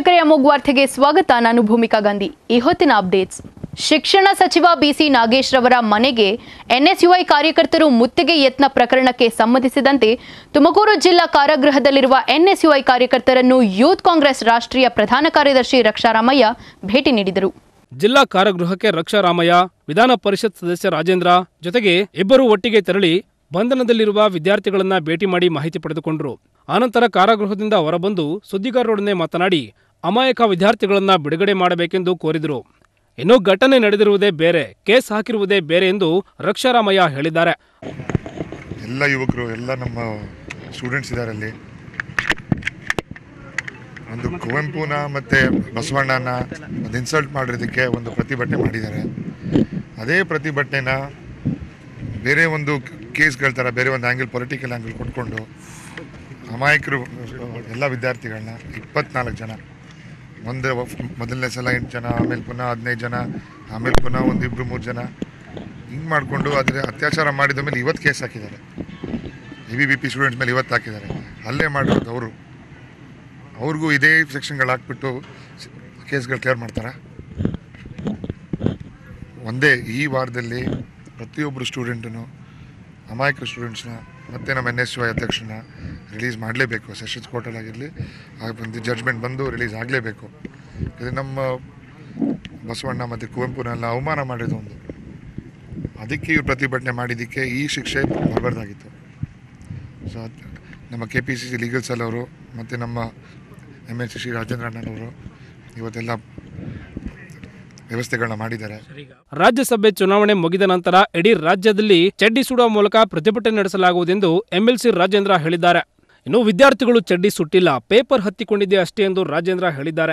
ವೀಕ್ಷಕರೇ ಅಮೋಘ್ ವಾರ್ತೆಗೆ ಸ್ವಾಗತ ನಾನು ಭೂಮಿಕಾ ಗಾಂಧಿ ಈ ಹೊತ್ತಿನ ಅಪ್ಡೇಟ್ಸ್ ಶಿಕ್ಷಣ ಸಚಿವ ಬಿಸಿ ನಾಗೇಶ್ ರವರ ಮನೆಗೆ ಎನ್ಎಸ್ಯುಐ ಕಾರ್ಯಕರ್ತರು ಮುತ್ತಿಗೆ ಯತ್ನ ಪ್ರಕರಣಕ್ಕೆ ಸಂಬಂಧಿಸಿದಂತೆ ತುಮಕೂರು ಜಿಲ್ಲಾ ಕಾರಾಗೃಹದಲ್ಲಿರುವ ಎನ್ಎಸ್ಯುಐ ಕಾರ್ಯಕರ್ತರನ್ನು ಯೂತ್ ಕಾಂಗ್ರೆಸ್ ರಾಷ್ಟ್ರೀಯ ಪ್ರಧಾನ ಕಾರ್ಯದರ್ಶಿ ರಕ್ಷಾರಾಮಯ್ಯ ಭೇಟಿ ನೀಡಿದರು ಜಿಲ್ಲಾ ಕಾರಾಗೃಹಕ್ಕೆ ರಕ್ಷಾರಾಮಯ್ಯ ವಿಧಾನ ಪರಿಷತ್ ಸದಸ್ಯ ರಾಜೇಂದ್ರ ಜೊತೆಗೆ ಇಬ್ಬರು ಒಟ್ಟಿಗೆ ತೆರಳಿ ಬಂಧನದಲ್ಲಿರುವ ವಿದ್ಯಾರ್ಥಿಗಳನ್ನ ಭೇಟಿ ಮಾಡಿ ಮಾಹಿತಿ ಪಡೆದುಕೊಂಡರು ಆನಂತರ ಕಾರಾಗೃಹದಿಂದ ಹೊರಬಂದು ಸುದ್ದಿಗಾರರೊಡನೆ ಮಾತನಾಡಿ ಅಮಾಯಕ ವಿದ್ಯಾರ್ಥಿಗಳನ್ನ ಬಿಡುಗಡೆ ಮಾಡಬೇಕೆಂದು ಕೋರಿದರು ಇನ್ನು ಘಟನೆ ನಡೆದಿರುವುದೇ ಬೇರೆ ಕೇಸ್ ಹಾಕಿರುವುದೇ ಬೇರೆ ಎಂದು ರಕ್ಷಾರಾಮಯ್ಯ ಹೇಳಿದ್ದಾರೆ ಎಲ್ಲ ಯುವಕರು ಎಲ್ಲ ನಮ್ಮ ಸ್ಟೂಡೆಂಟ್ಸ್ ಇದ್ದಾರೆ ಅಲ್ಲಿ ಒಂದು ಕುವೆಂಪುನ ಮತ್ತು ಬಸವಣ್ಣನ ಒಂದು ಇನ್ಸಲ್ಟ್ ಮಾಡಿರೋದಕ್ಕೆ ಒಂದು ಪ್ರತಿಭಟನೆ ಮಾಡಿದ್ದಾರೆ ಅದೇ ಪ್ರತಿಭಟನೆನ ಬೇರೆ ಒಂದು ಕೇಸ್ಗಳ ಥರ ಬೇರೆ ಒಂದು ಆ್ಯಂಗಲ್ ಪೊಲಿಟಿಕಲ್ ಆ್ಯಂಗಲ್ ಕೊಟ್ಕೊಂಡು ಅಮಾಯಕರು ಎಲ್ಲ ವಿದ್ಯಾರ್ಥಿಗಳನ್ನ ಇಪ್ಪತ್ನಾಲ್ಕು ಜನ ಒಂದು ಮೊದಲನೇ ಸಲ ಎಂಟು ಜನ ಆಮೇಲೆ ಪುನಃ ಹದಿನೈದು ಜನ ಆಮೇಲೆ ಪುನಃ ಒಂದು ಇಬ್ಬರು ಮೂರು ಜನ ಹಿಂಗೆ ಮಾಡಿಕೊಂಡು ಆದರೆ ಅತ್ಯಾಚಾರ ಮಾಡಿದ ಮೇಲೆ ಇವತ್ತು ಕೇಸ್ ಹಾಕಿದ್ದಾರೆ A B V P students ಮೇಲೆ ಇವತ್ತು ಹಾಕಿದ್ದಾರೆ ಹಲ್ಲೆ ಮಾಡಿರೋದು ಅವರು ಅವ್ರಿಗೂ ಇದೇ ಸೆಕ್ಷನ್ಗಳು ಹಾಕ್ಬಿಟ್ಟು ಕೇಸ್ಗಳು ಕ್ಲಿಯರ್ ಮಾಡ್ತಾರಾ ಒಂದೇ ಈ ವಾರದಲ್ಲಿ ಪ್ರತಿಯೊಬ್ಬರು ಸ್ಟೂಡೆಂಟನ್ನು ಅಮಾಯಕ ಸ್ಟೂಡೆಂಟ್ಸ್ನ ಮತ್ತು ನಮ್ಮ ಎನ್ ಎಸ್ ಯು ಐ ಅಧ್ಯಕ್ಷನ ರಿಲೀಸ್ ಮಾಡಲೇಬೇಕು ಸೆಷನ್ಸ್ ಕೋರ್ಟಲ್ಲಾಗಿರಲಿ ಬಂದು ಜಡ್ಜ್ಮೆಂಟ್ ಬಂದು ರಿಲೀಸ್ ಆಗಲೇಬೇಕು ಇದು ನಮ್ಮ ಬಸವಣ್ಣ ಮತ್ತು ಕುವೆಂಪುನೆಲ್ಲ ಅವಮಾನ ಮಾಡಿದ್ದು ಒಂದು ಅದಕ್ಕೆ ಇವ್ರು ಪ್ರತಿಭಟನೆ ಮಾಡಿದ್ದಕ್ಕೆ ಈ ಶಿಕ್ಷೆ ಬರಬಾರ್ದಾಗಿತ್ತು ಸೊ ಅದ್- ನಮ್ಮ K P C C legal cell ಅವರು ಮತ್ತು ನಮ್ಮ M L C Shri Rajendra ಅಣ್ಣನವರು ಇವತ್ತೆಲ್ಲ ವ್ಯವಸ್ಥೆಗಳನ್ನ ಮಾಡಿದ್ದಾರೆ ರಾಜ್ಯಸಭೆ ಚುನಾವಣೆ ಮುಗಿದ ನಂತರ ಇಡೀ ರಾಜ್ಯದಲ್ಲಿ ಚಡ್ಡಿ ಸುಡುವ ಮೂಲಕ ಪ್ರತಿಭಟನೆ ನಡೆಸಲಾಗುವುದೆಂದು ಎಂಎಲ್ಸಿ ರಾಜೇಂದ್ರ ಹೇಳಿದ್ದಾರೆ ಇನ್ನು ವಿದ್ಯಾರ್ಥಿಗಳು ಚಡ್ಡಿ ಸುಟ್ಟಿಲ್ಲ ಪೇಪರ್ ಹತ್ತಿಕೊಂಡಿದೆ ಅಷ್ಟೇ ಎಂದು ರಾಜೇಂದ್ರ ಹೇಳಿದ್ದಾರೆ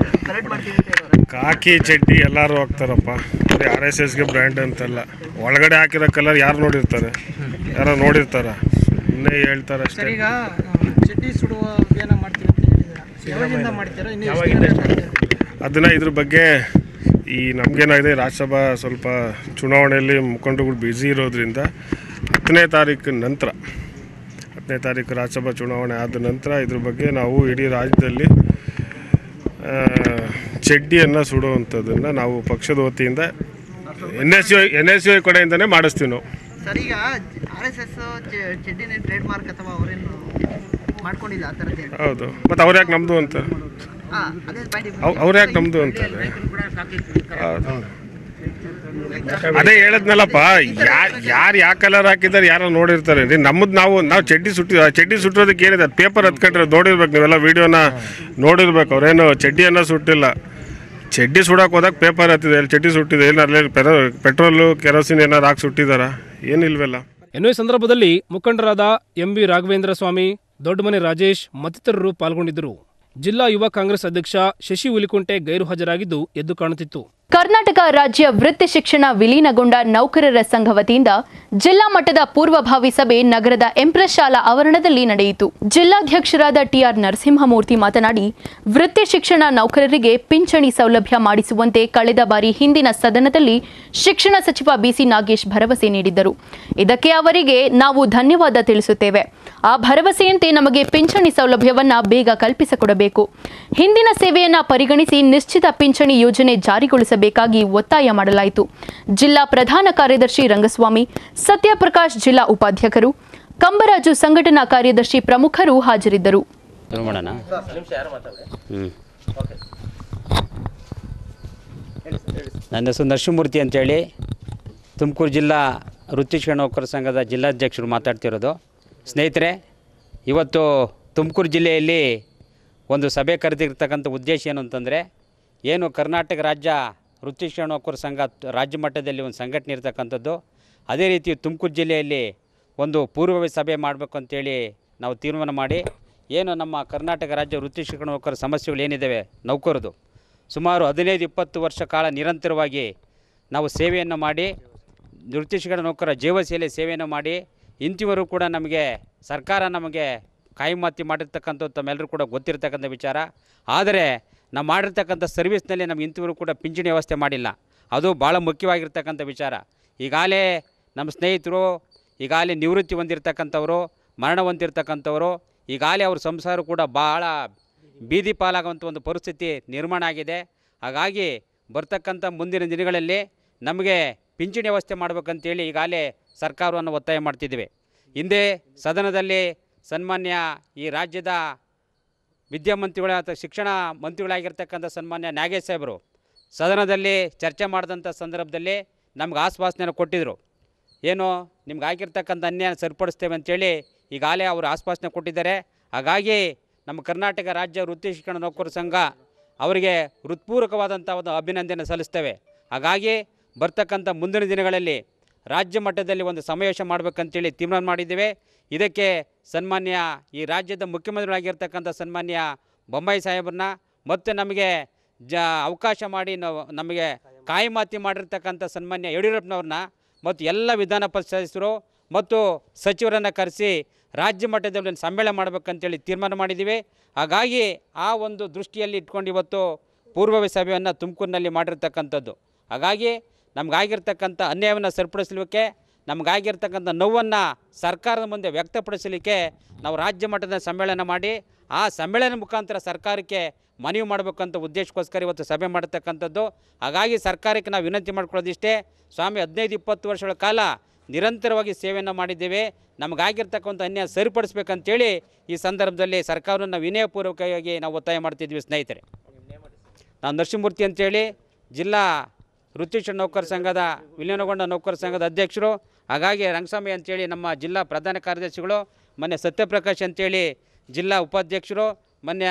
ಕಾಕಿ ಚಡ್ಡಿ ಎಲ್ಲರೂ ಹಾಕ್ತಾರಪ್ಪ ಆರ್ ಎಸ್ ಎಸ್ಗೆ ಬ್ರ್ಯಾಂಡ್ ಅಂತಲ್ಲ ಒಳಗಡೆ ಹಾಕಿರೋ ಕಲರ್ ಯಾರು ನೋಡಿರ್ತಾರೆ ಯಾರೋ ನೋಡಿರ್ತಾರ ಇನ್ನೇ ಹೇಳ್ತಾರೆ ಅಷ್ಟೇ ಸರ್ ಈಗ ಆ, ಚಡ್ಡಿ ಸುಡುವ ಅಭಿಯಾನ ಮಾಡ್ತೀವಿ ಅಂತ ಹೇಳಿದ್ರೆ ಯಾವಾಗಿಂದ ಮಾಡ್ತೀರಾ ಇನ್ನು ಎಷ್ಟು ದಿನ ಮಾಡ್ತೀರಾ? ಅದನ್ನ ಇದ್ರ ಬಗ್ಗೆ ಈ ನಮಗೇನಾಗಿದೆ ರಾಜ್ಯಸಭಾ ಸ್ವಲ್ಪ ಚುನಾವಣೆಯಲ್ಲಿ ಮುಖಂಡರುಗಳು ಬ್ಯುಸಿ ಇರೋದ್ರಿಂದ ಹತ್ತನೇ ತಾರೀಕು ನಂತರ ಹತ್ತನೇ ತಾರೀಕು ರಾಜ್ಯಸಭಾ ಚುನಾವಣೆ ಆದ ನಂತರ ಇದ್ರ ಬಗ್ಗೆ ನಾವು ಇಡೀ ರಾಜ್ಯದಲ್ಲಿ ಆ, ಚಡ್ಡಿಯನ್ನು ಸುಡುವಂಥದ್ದನ್ನು ನಾವು ಪಕ್ಷದ ವತಿಯಿಂದ N S U N S U I ಕಡೆಯಿಂದನೇ ಮಾಡಿಸ್ತೀವಿ ನಾವು ಸರ್ ಈಗ ಆರ್ ಎಸ್ ಎಸ್ ಚಡ್ಡಿನ ಟ್ರೇಡ್ ಮಾರ್ಕ್ ಅಥವಾ ಅವರೇನು ಮಾಡ್ಕೊಂಡಿಲ್ಲ ಆ ಥರದ್ದು ಹೌದು ಮತ್ತು ಅವ್ರು ಯಾಕೆ ನಮ್ಮದು ಅಂತ ಹಾಂ ಅದೇ ಪಾಯಿಂಟ್ ಅವ್ ಅವ್ರು ಯಾಕೆ ನಮ್ಮದು ಅಂತಾರೆ ಹೌದು. ಅದೇ ಹೇಳದ್ನಲ್ಲಪ್ಪ ಯಾರು ಯಾರು ಯಾವ ಕಲರ್ ಹಾಕಿದ್ದಾರೆ ಯಾರೋ ನೋಡಿರ್ತಾರೆ ರೀ ನಮ್ಮದು ನಾವು ನಾವು ಚಡ್ಡಿ ಸುಟ್ಟಿ ಚಡ್ಡಿ ಸುಟ್ಟಿರೋದಕ್ಕೆ ಏನಿದೆ ಅದು ಪೇಪರ್ ಹತ್ಕೊಂಡ್ರೆ ನೋಡಿರ್ಬೇಕು ನೀವೆಲ್ಲ ವೀಡಿಯೋನ ನೋಡಿರ್ಬೇಕು ಅವ್ರೇನು ಚಡ್ಡಿಯನ್ನು ಸುಟ್ಟಿಲ್ಲ ಚಡ್ಡಿ ಸುಡಕ್ಕೆ ಹೋದಾಗ ಪೇಪರ್ ಹತ್ತಿದೆ ಅಲ್ಲಿ ಚಡ್ಡಿ ಸುಟ್ಟಿದೆ ಏನು ಅಲ್ಲೇ ಪೆರೋ ಪೆಟ್ರೋಲು ಕೆರೋಸಿನ್ ಏನಾರು ಹಾಕಿ ಸುಟ್ಟಿದಾರ ಏನಿಲ್ವಲ್ಲ ಇನ್ನು ಈ ಸಂದರ್ಭದಲ್ಲಿ ಮುಖಂಡರಾದ ಎಂಬಿ ರಾಘವೇಂದ್ರ ಸ್ವಾಮಿ ದೊಡ್ಡಮನೆ ರಾಜೇಶ್ ಮತ್ತಿತರರು ಪಾಲ್ಗೊಂಡಿದ್ದರು ಜಿಲ್ಲಾ ಯುವ ಕಾಂಗ್ರೆಸ್ ಅಧ್ಯಕ್ಷ ಶಶಿ ಹುಲಿಕುಂಟೆ ಗೈರು ಹಾಜರಾಗಿದ್ದು ಎದ್ದು ಕಾಣುತ್ತಿತ್ತು ಕರ್ನಾಟಕ ರಾಜ್ಯ ವೃತ್ತಿ ಶಿಕ್ಷಣ ವಿಲೀನಗೊಂಡ ನೌಕರರ ಸಂಘ ವತಿಯಿಂದ ಜಿಲ್ಲಾ ಮಟ್ಟದ ಪೂರ್ವಭಾವಿ ಸಭೆ ನಗರದ ಎಂಪ್ರೆಸ್ ಶಾಲಾ ಆವರಣದಲ್ಲಿ ನಡೆಯಿತು ಜಿಲ್ಲಾಧ್ಯಕ್ಷರಾದ ಟಿಆರ್ ನರಸಿಂಹಮೂರ್ತಿ ಮಾತನಾಡಿ ವೃತ್ತಿ ಶಿಕ್ಷಣ ನೌಕರರಿಗೆ ಪಿಂಚಣಿ ಸೌಲಭ್ಯ ಮಾಡಿಸುವಂತೆ ಕಳೆದ ಬಾರಿ ಹಿಂದಿನ ಸದನದಲ್ಲಿ ಶಿಕ್ಷಣ ಸಚಿವ ಬಿಸಿ ನಾಗೇಶ್ ಭರವಸೆ ನೀಡಿದ್ದರು ಇದಕ್ಕೆ ಅವರಿಗೆ ನಾವು ಧನ್ಯವಾದ ತಿಳಿಸುತ್ತೇವೆ ಆ ಭರವಸೆಯಂತೆ ನಮಗೆ ಪಿಂಚಣಿ ಸೌಲಭ್ಯವನ್ನ ಬೇಗ ಕಲ್ಪಿಸಿಕೊಡಬೇಕು ಹಿಂದಿನ ಸೇವೆಯನ್ನ ಪರಿಗಣಿಸಿ ನಿಶ್ಚಿತ ಪಿಂಚಣಿ ಯೋಜನೆ ಜಾರಿಗೊಳಿಸಬೇಕಾಗಿ ಒತ್ತಾಯ ಮಾಡಲಾಯಿತು ಜಿಲ್ಲಾ ಪ್ರಧಾನ ಕಾರ್ಯದರ್ಶಿ ರಂಗಸ್ವಾಮಿ ಸತ್ಯಪ್ರಕಾಶ್ ಜಿಲ್ಲಾ ಉಪಾಧ್ಯಕ್ಷರು ಕಂಬರಾಜು ಸಂಘಟನಾ ಕಾರ್ಯದರ್ಶಿ ಪ್ರಮುಖರು ಹಾಜರಿದ್ದರು ಶುರು ಮಾಡೋಣ ಹ್ಞೂ ನನ್ನ ಹೆಸರು ನರಸಿಂಹಮೂರ್ತಿ ಅಂತೇಳಿ ತುಮಕೂರು ಜಿಲ್ಲಾ ವೃತ್ತಿ ಶಿಕ್ಷಣ ನೌಕರ ಸಂಘದ ಜಿಲ್ಲಾಧ್ಯಕ್ಷರು ಮಾತಾಡ್ತಿರೋದು ಸ್ನೇಹಿತರೆ ಇವತ್ತು ತುಮಕೂರು ಜಿಲ್ಲೆಯಲ್ಲಿ ಒಂದು ಸಭೆ ಕರೆದಿರ್ತಕ್ಕಂಥ ಉದ್ದೇಶ ಏನು ಅಂತಂದರೆ ಏನು ಕರ್ನಾಟಕ ರಾಜ್ಯ ವೃತ್ತಿ ಶಿಕ್ಷಣ ನೌಕರ ಸಂಘ ರಾಜ್ಯ ಮಟ್ಟದಲ್ಲಿ ಒಂದು ಸಂಘಟನೆ ಇರ್ತಕ್ಕಂಥದ್ದು ಅದೇ ರೀತಿ ತುಮಕೂರು ಜಿಲ್ಲೆಯಲ್ಲಿ ಒಂದು ಪೂರ್ವಭಾವಿ ಸಭೆ ಮಾಡಬೇಕು ಅಂತೇಳಿ ನಾವು ತೀರ್ಮಾನ ಮಾಡಿ ಏನು ನಮ್ಮ ಕರ್ನಾಟಕ ರಾಜ್ಯ ವೃತ್ತಿ ಶಿಕ್ಷಣ ನೌಕರ ಸಮಸ್ಯೆಗಳು ಏನಿದ್ದಾವೆ ನೌಕರದು ಸುಮಾರು ಹದಿನೈದು ಇಪ್ಪತ್ತು ವರ್ಷ ಕಾಲ ನಿರಂತರವಾಗಿ ನಾವು ಸೇವೆಯನ್ನು ಮಾಡಿ ವೃತ್ತಿ ಶಿಕ್ಷಣ ನೌಕರ ಜೀವಸೇಲೆ ಸೇವೆಯನ್ನು ಮಾಡಿ ಇಂತಿವರೆಗೂ ಕೂಡ ನಮಗೆ ಸರ್ಕಾರ ನಮಗೆ ಕಾಯಿಮಾತಿ ಮಾಡಿರ್ತಕ್ಕಂಥದ್ದು ತಮ್ಮೆಲ್ಲರೂ ಕೂಡ ಗೊತ್ತಿರ್ತಕ್ಕಂಥ ವಿಚಾರ ಆದರೆ ನಾವು ಮಾಡಿರ್ತಕ್ಕಂಥ ಸರ್ವಿಸ್ನಲ್ಲಿ ನಮ್ಗೆ ಇಂತಿವರೆಗೂ ಕೂಡ ಪಿಂಚಣಿ ವ್ಯವಸ್ಥೆ ಮಾಡಿಲ್ಲ ಅದು ಭಾಳ ಮುಖ್ಯವಾಗಿರ್ತಕ್ಕಂಥ ವಿಚಾರ ಈಗಾಗಲೇ ನಮ್ಮ ಸ್ನೇಹಿತರು ಈಗಾಗಲೇ ನಿವೃತ್ತಿ ಹೊಂದಿರತಕ್ಕಂಥವರು ಮರಣ ಹೊಂದಿರತಕ್ಕಂಥವರು ಈಗಾಗಲೇ ಅವ್ರ ಸಂಸಾರ ಕೂಡ ಭಾಳ ಬೀದಿ ಪಾಲಾಗುವಂಥ ಒಂದು ಪರಿಸ್ಥಿತಿ ನಿರ್ಮಾಣ ಆಗಿದೆ ಹಾಗಾಗಿ ಬರ್ತಕ್ಕಂಥ ಮುಂದಿನ ದಿನಗಳಲ್ಲಿ ನಮಗೆ ಪಿಂಚಣಿ ವ್ಯವಸ್ಥೆ ಮಾಡಬೇಕಂತೇಳಿ ಈಗಾಗಲೇ ಸರ್ಕಾರವನ್ನು ಒತ್ತಾಯ ಮಾಡ್ತಿದ್ದೀವಿ ಹಿಂದೆ ಸದನದಲ್ಲಿ ಸನ್ಮಾನ್ಯ ಈ ರಾಜ್ಯದ ವಿದ್ಯಾಮಂತ್ರಿಗಳ ಅಥವಾ ಶಿಕ್ಷಣ ಮಂತ್ರಿಗಳಾಗಿರ್ತಕ್ಕಂಥ ಸನ್ಮಾನ್ಯ ನಾಗೇಶ್ ಸಾಹೇಬರು ಸದನದಲ್ಲಿ ಚರ್ಚೆ ಮಾಡಿದಂಥ ಸಂದರ್ಭದಲ್ಲಿ ನಮ್ಗೆ ಆಶ್ವಾಸನೆಯನ್ನು ಕೊಟ್ಟಿದ್ದರು ಏನು ನಿಮ್ಗೆ ಆಗಿರ್ತಕ್ಕಂಥ ಅನ್ಯಾಯ ಸರಿಪಡಿಸ್ತೇವೆ ಅಂತೇಳಿ ಈಗಾಗಲೇ ಅವರು ಆಶ್ವಾಸನೆ ಕೊಟ್ಟಿದ್ದಾರೆ ಹಾಗಾಗಿ ನಮ್ಮ ಕರ್ನಾಟಕ ರಾಜ್ಯ ವೃತ್ತಿ ಶಿಕ್ಷಣ ನೌಕರರ ಸಂಘ ಅವರಿಗೆ ಹೃತ್ಪೂರ್ವಕವಾದಂಥ ಒಂದು ಅಭಿನಂದನೆ ಸಲ್ಲಿಸ್ತೇವೆ ಹಾಗಾಗಿ ಬರ್ತಕ್ಕಂಥ ಮುಂದಿನ ದಿನಗಳಲ್ಲಿ ರಾಜ್ಯ ಮಟ್ಟದಲ್ಲಿ ಒಂದು ಸಮಾವೇಶ ಮಾಡಬೇಕಂತೇಳಿ ತೀರ್ಮಾನ ಮಾಡಿದ್ದೇವೆ ಇದಕ್ಕೆ ಸನ್ಮಾನ್ಯ ಈ ರಾಜ್ಯದ ಮುಖ್ಯಮಂತ್ರಿಗಳಾಗಿರ್ತಕ್ಕಂಥ ಸನ್ಮಾನ್ಯ ಬೊಮ್ಮಾಯಿ ಸಾಹೇಬ್ರನ್ನ ಮತ್ತು ನಮಗೆ ಜ ಅವಕಾಶ ಮಾಡಿ ನಾವು ನಮಗೆ ಕಾಯಿಮಾತಿ ಮಾಡಿರ್ತಕ್ಕಂಥ ಸನ್ಮಾನ್ಯ ಯಡಿಯೂರಪ್ಪನವ್ರನ್ನ ಮತ್ತು ಎಲ್ಲ ವಿಧಾನ ಪರಿಷತ್ ಸದಸ್ಯರು ಮತ್ತು ಸಚಿವರನ್ನು ಕರೆಸಿ ರಾಜ್ಯ ಮಟ್ಟದಲ್ಲಿ ಒಂದು ಸಮ್ಮೇಳನ ಮಾಡಬೇಕಂತೇಳಿ ತೀರ್ಮಾನ ಮಾಡಿದ್ದೀವಿ ಹಾಗಾಗಿ ಆ ಒಂದು ದೃಷ್ಟಿಯಲ್ಲಿ ಇಟ್ಕೊಂಡು ಇವತ್ತು ಪೂರ್ವಭಾವಿ ಸಭೆಯನ್ನು ತುಮಕೂರಿನಲ್ಲಿ ಮಾಡಿರ್ತಕ್ಕಂಥದ್ದು ಹಾಗಾಗಿ ನಮಗಾಗಿರ್ತಕ್ಕಂಥ ಅನ್ಯಾಯವನ್ನು ಸರಿಪಡಿಸಲಿಕ್ಕೆ ನಮಗಾಗಿರ್ತಕ್ಕಂಥ ನೋವನ್ನು ಸರ್ಕಾರದ ಮುಂದೆ ವ್ಯಕ್ತಪಡಿಸಲಿಕ್ಕೆ ನಾವು ರಾಜ್ಯ ಮಟ್ಟದ ಸಮ್ಮೇಳನ ಮಾಡಿ ಆ ಸಮ್ಮೇಳನ ಮುಖಾಂತರ ಸರ್ಕಾರಕ್ಕೆ ಮನವಿ ಮಾಡಬೇಕಂತ ಉದ್ದೇಶಕ್ಕೋಸ್ಕರ ಇವತ್ತು ಸಭೆ ಮಾಡತಕ್ಕಂಥದ್ದು ಹಾಗಾಗಿ ಸರ್ಕಾರಕ್ಕೆ ನಾವು ವಿನಂತಿ ಮಾಡ್ಕೊಳ್ಳೋದಿಷ್ಟೇ ಸ್ವಾಮಿ ಹದಿನೈದು ಇಪ್ಪತ್ತು ವರ್ಷಗಳ ಕಾಲ ನಿರಂತರವಾಗಿ ಸೇವೆಯನ್ನು ಮಾಡಿದ್ದೇವೆ ನಮಗಾಗಿರ್ತಕ್ಕಂಥ ಅನ್ಯಾಯ ಸರಿಪಡಿಸ್ಬೇಕಂತೇಳಿ ಈ ಸಂದರ್ಭದಲ್ಲಿ ಸರ್ಕಾರವನ್ನು ವಿನಯಪೂರ್ವಕವಾಗಿ ನಾವು ಒತ್ತಾಯ ಮಾಡ್ತಿದ್ವಿ ಸ್ನೇಹಿತರೆ ನಾನು ನರಸಿಂಹಮೂರ್ತಿ ಅಂತೇಳಿ ಜಿಲ್ಲಾ ವೃತ್ತಿಶಿಕ್ಷಣ ನೌಕರ ಸಂಘದ ವಿಲೀನಗೊಂಡ ನೌಕರ ಸಂಘದ ಅಧ್ಯಕ್ಷರು ಹಾಗಾಗಿ ರಂಗಸ್ವಾಮಿ ಅಂತೇಳಿ ನಮ್ಮ ಜಿಲ್ಲಾ ಪ್ರಧಾನ ಕಾರ್ಯದರ್ಶಿಗಳು ಮೊನ್ನೆ ಸತ್ಯಪ್ರಕಾಶ್ ಅಂತೇಳಿ ಜಿಲ್ಲಾ ಉಪಾಧ್ಯಕ್ಷರು ಮೊನ್ನೆ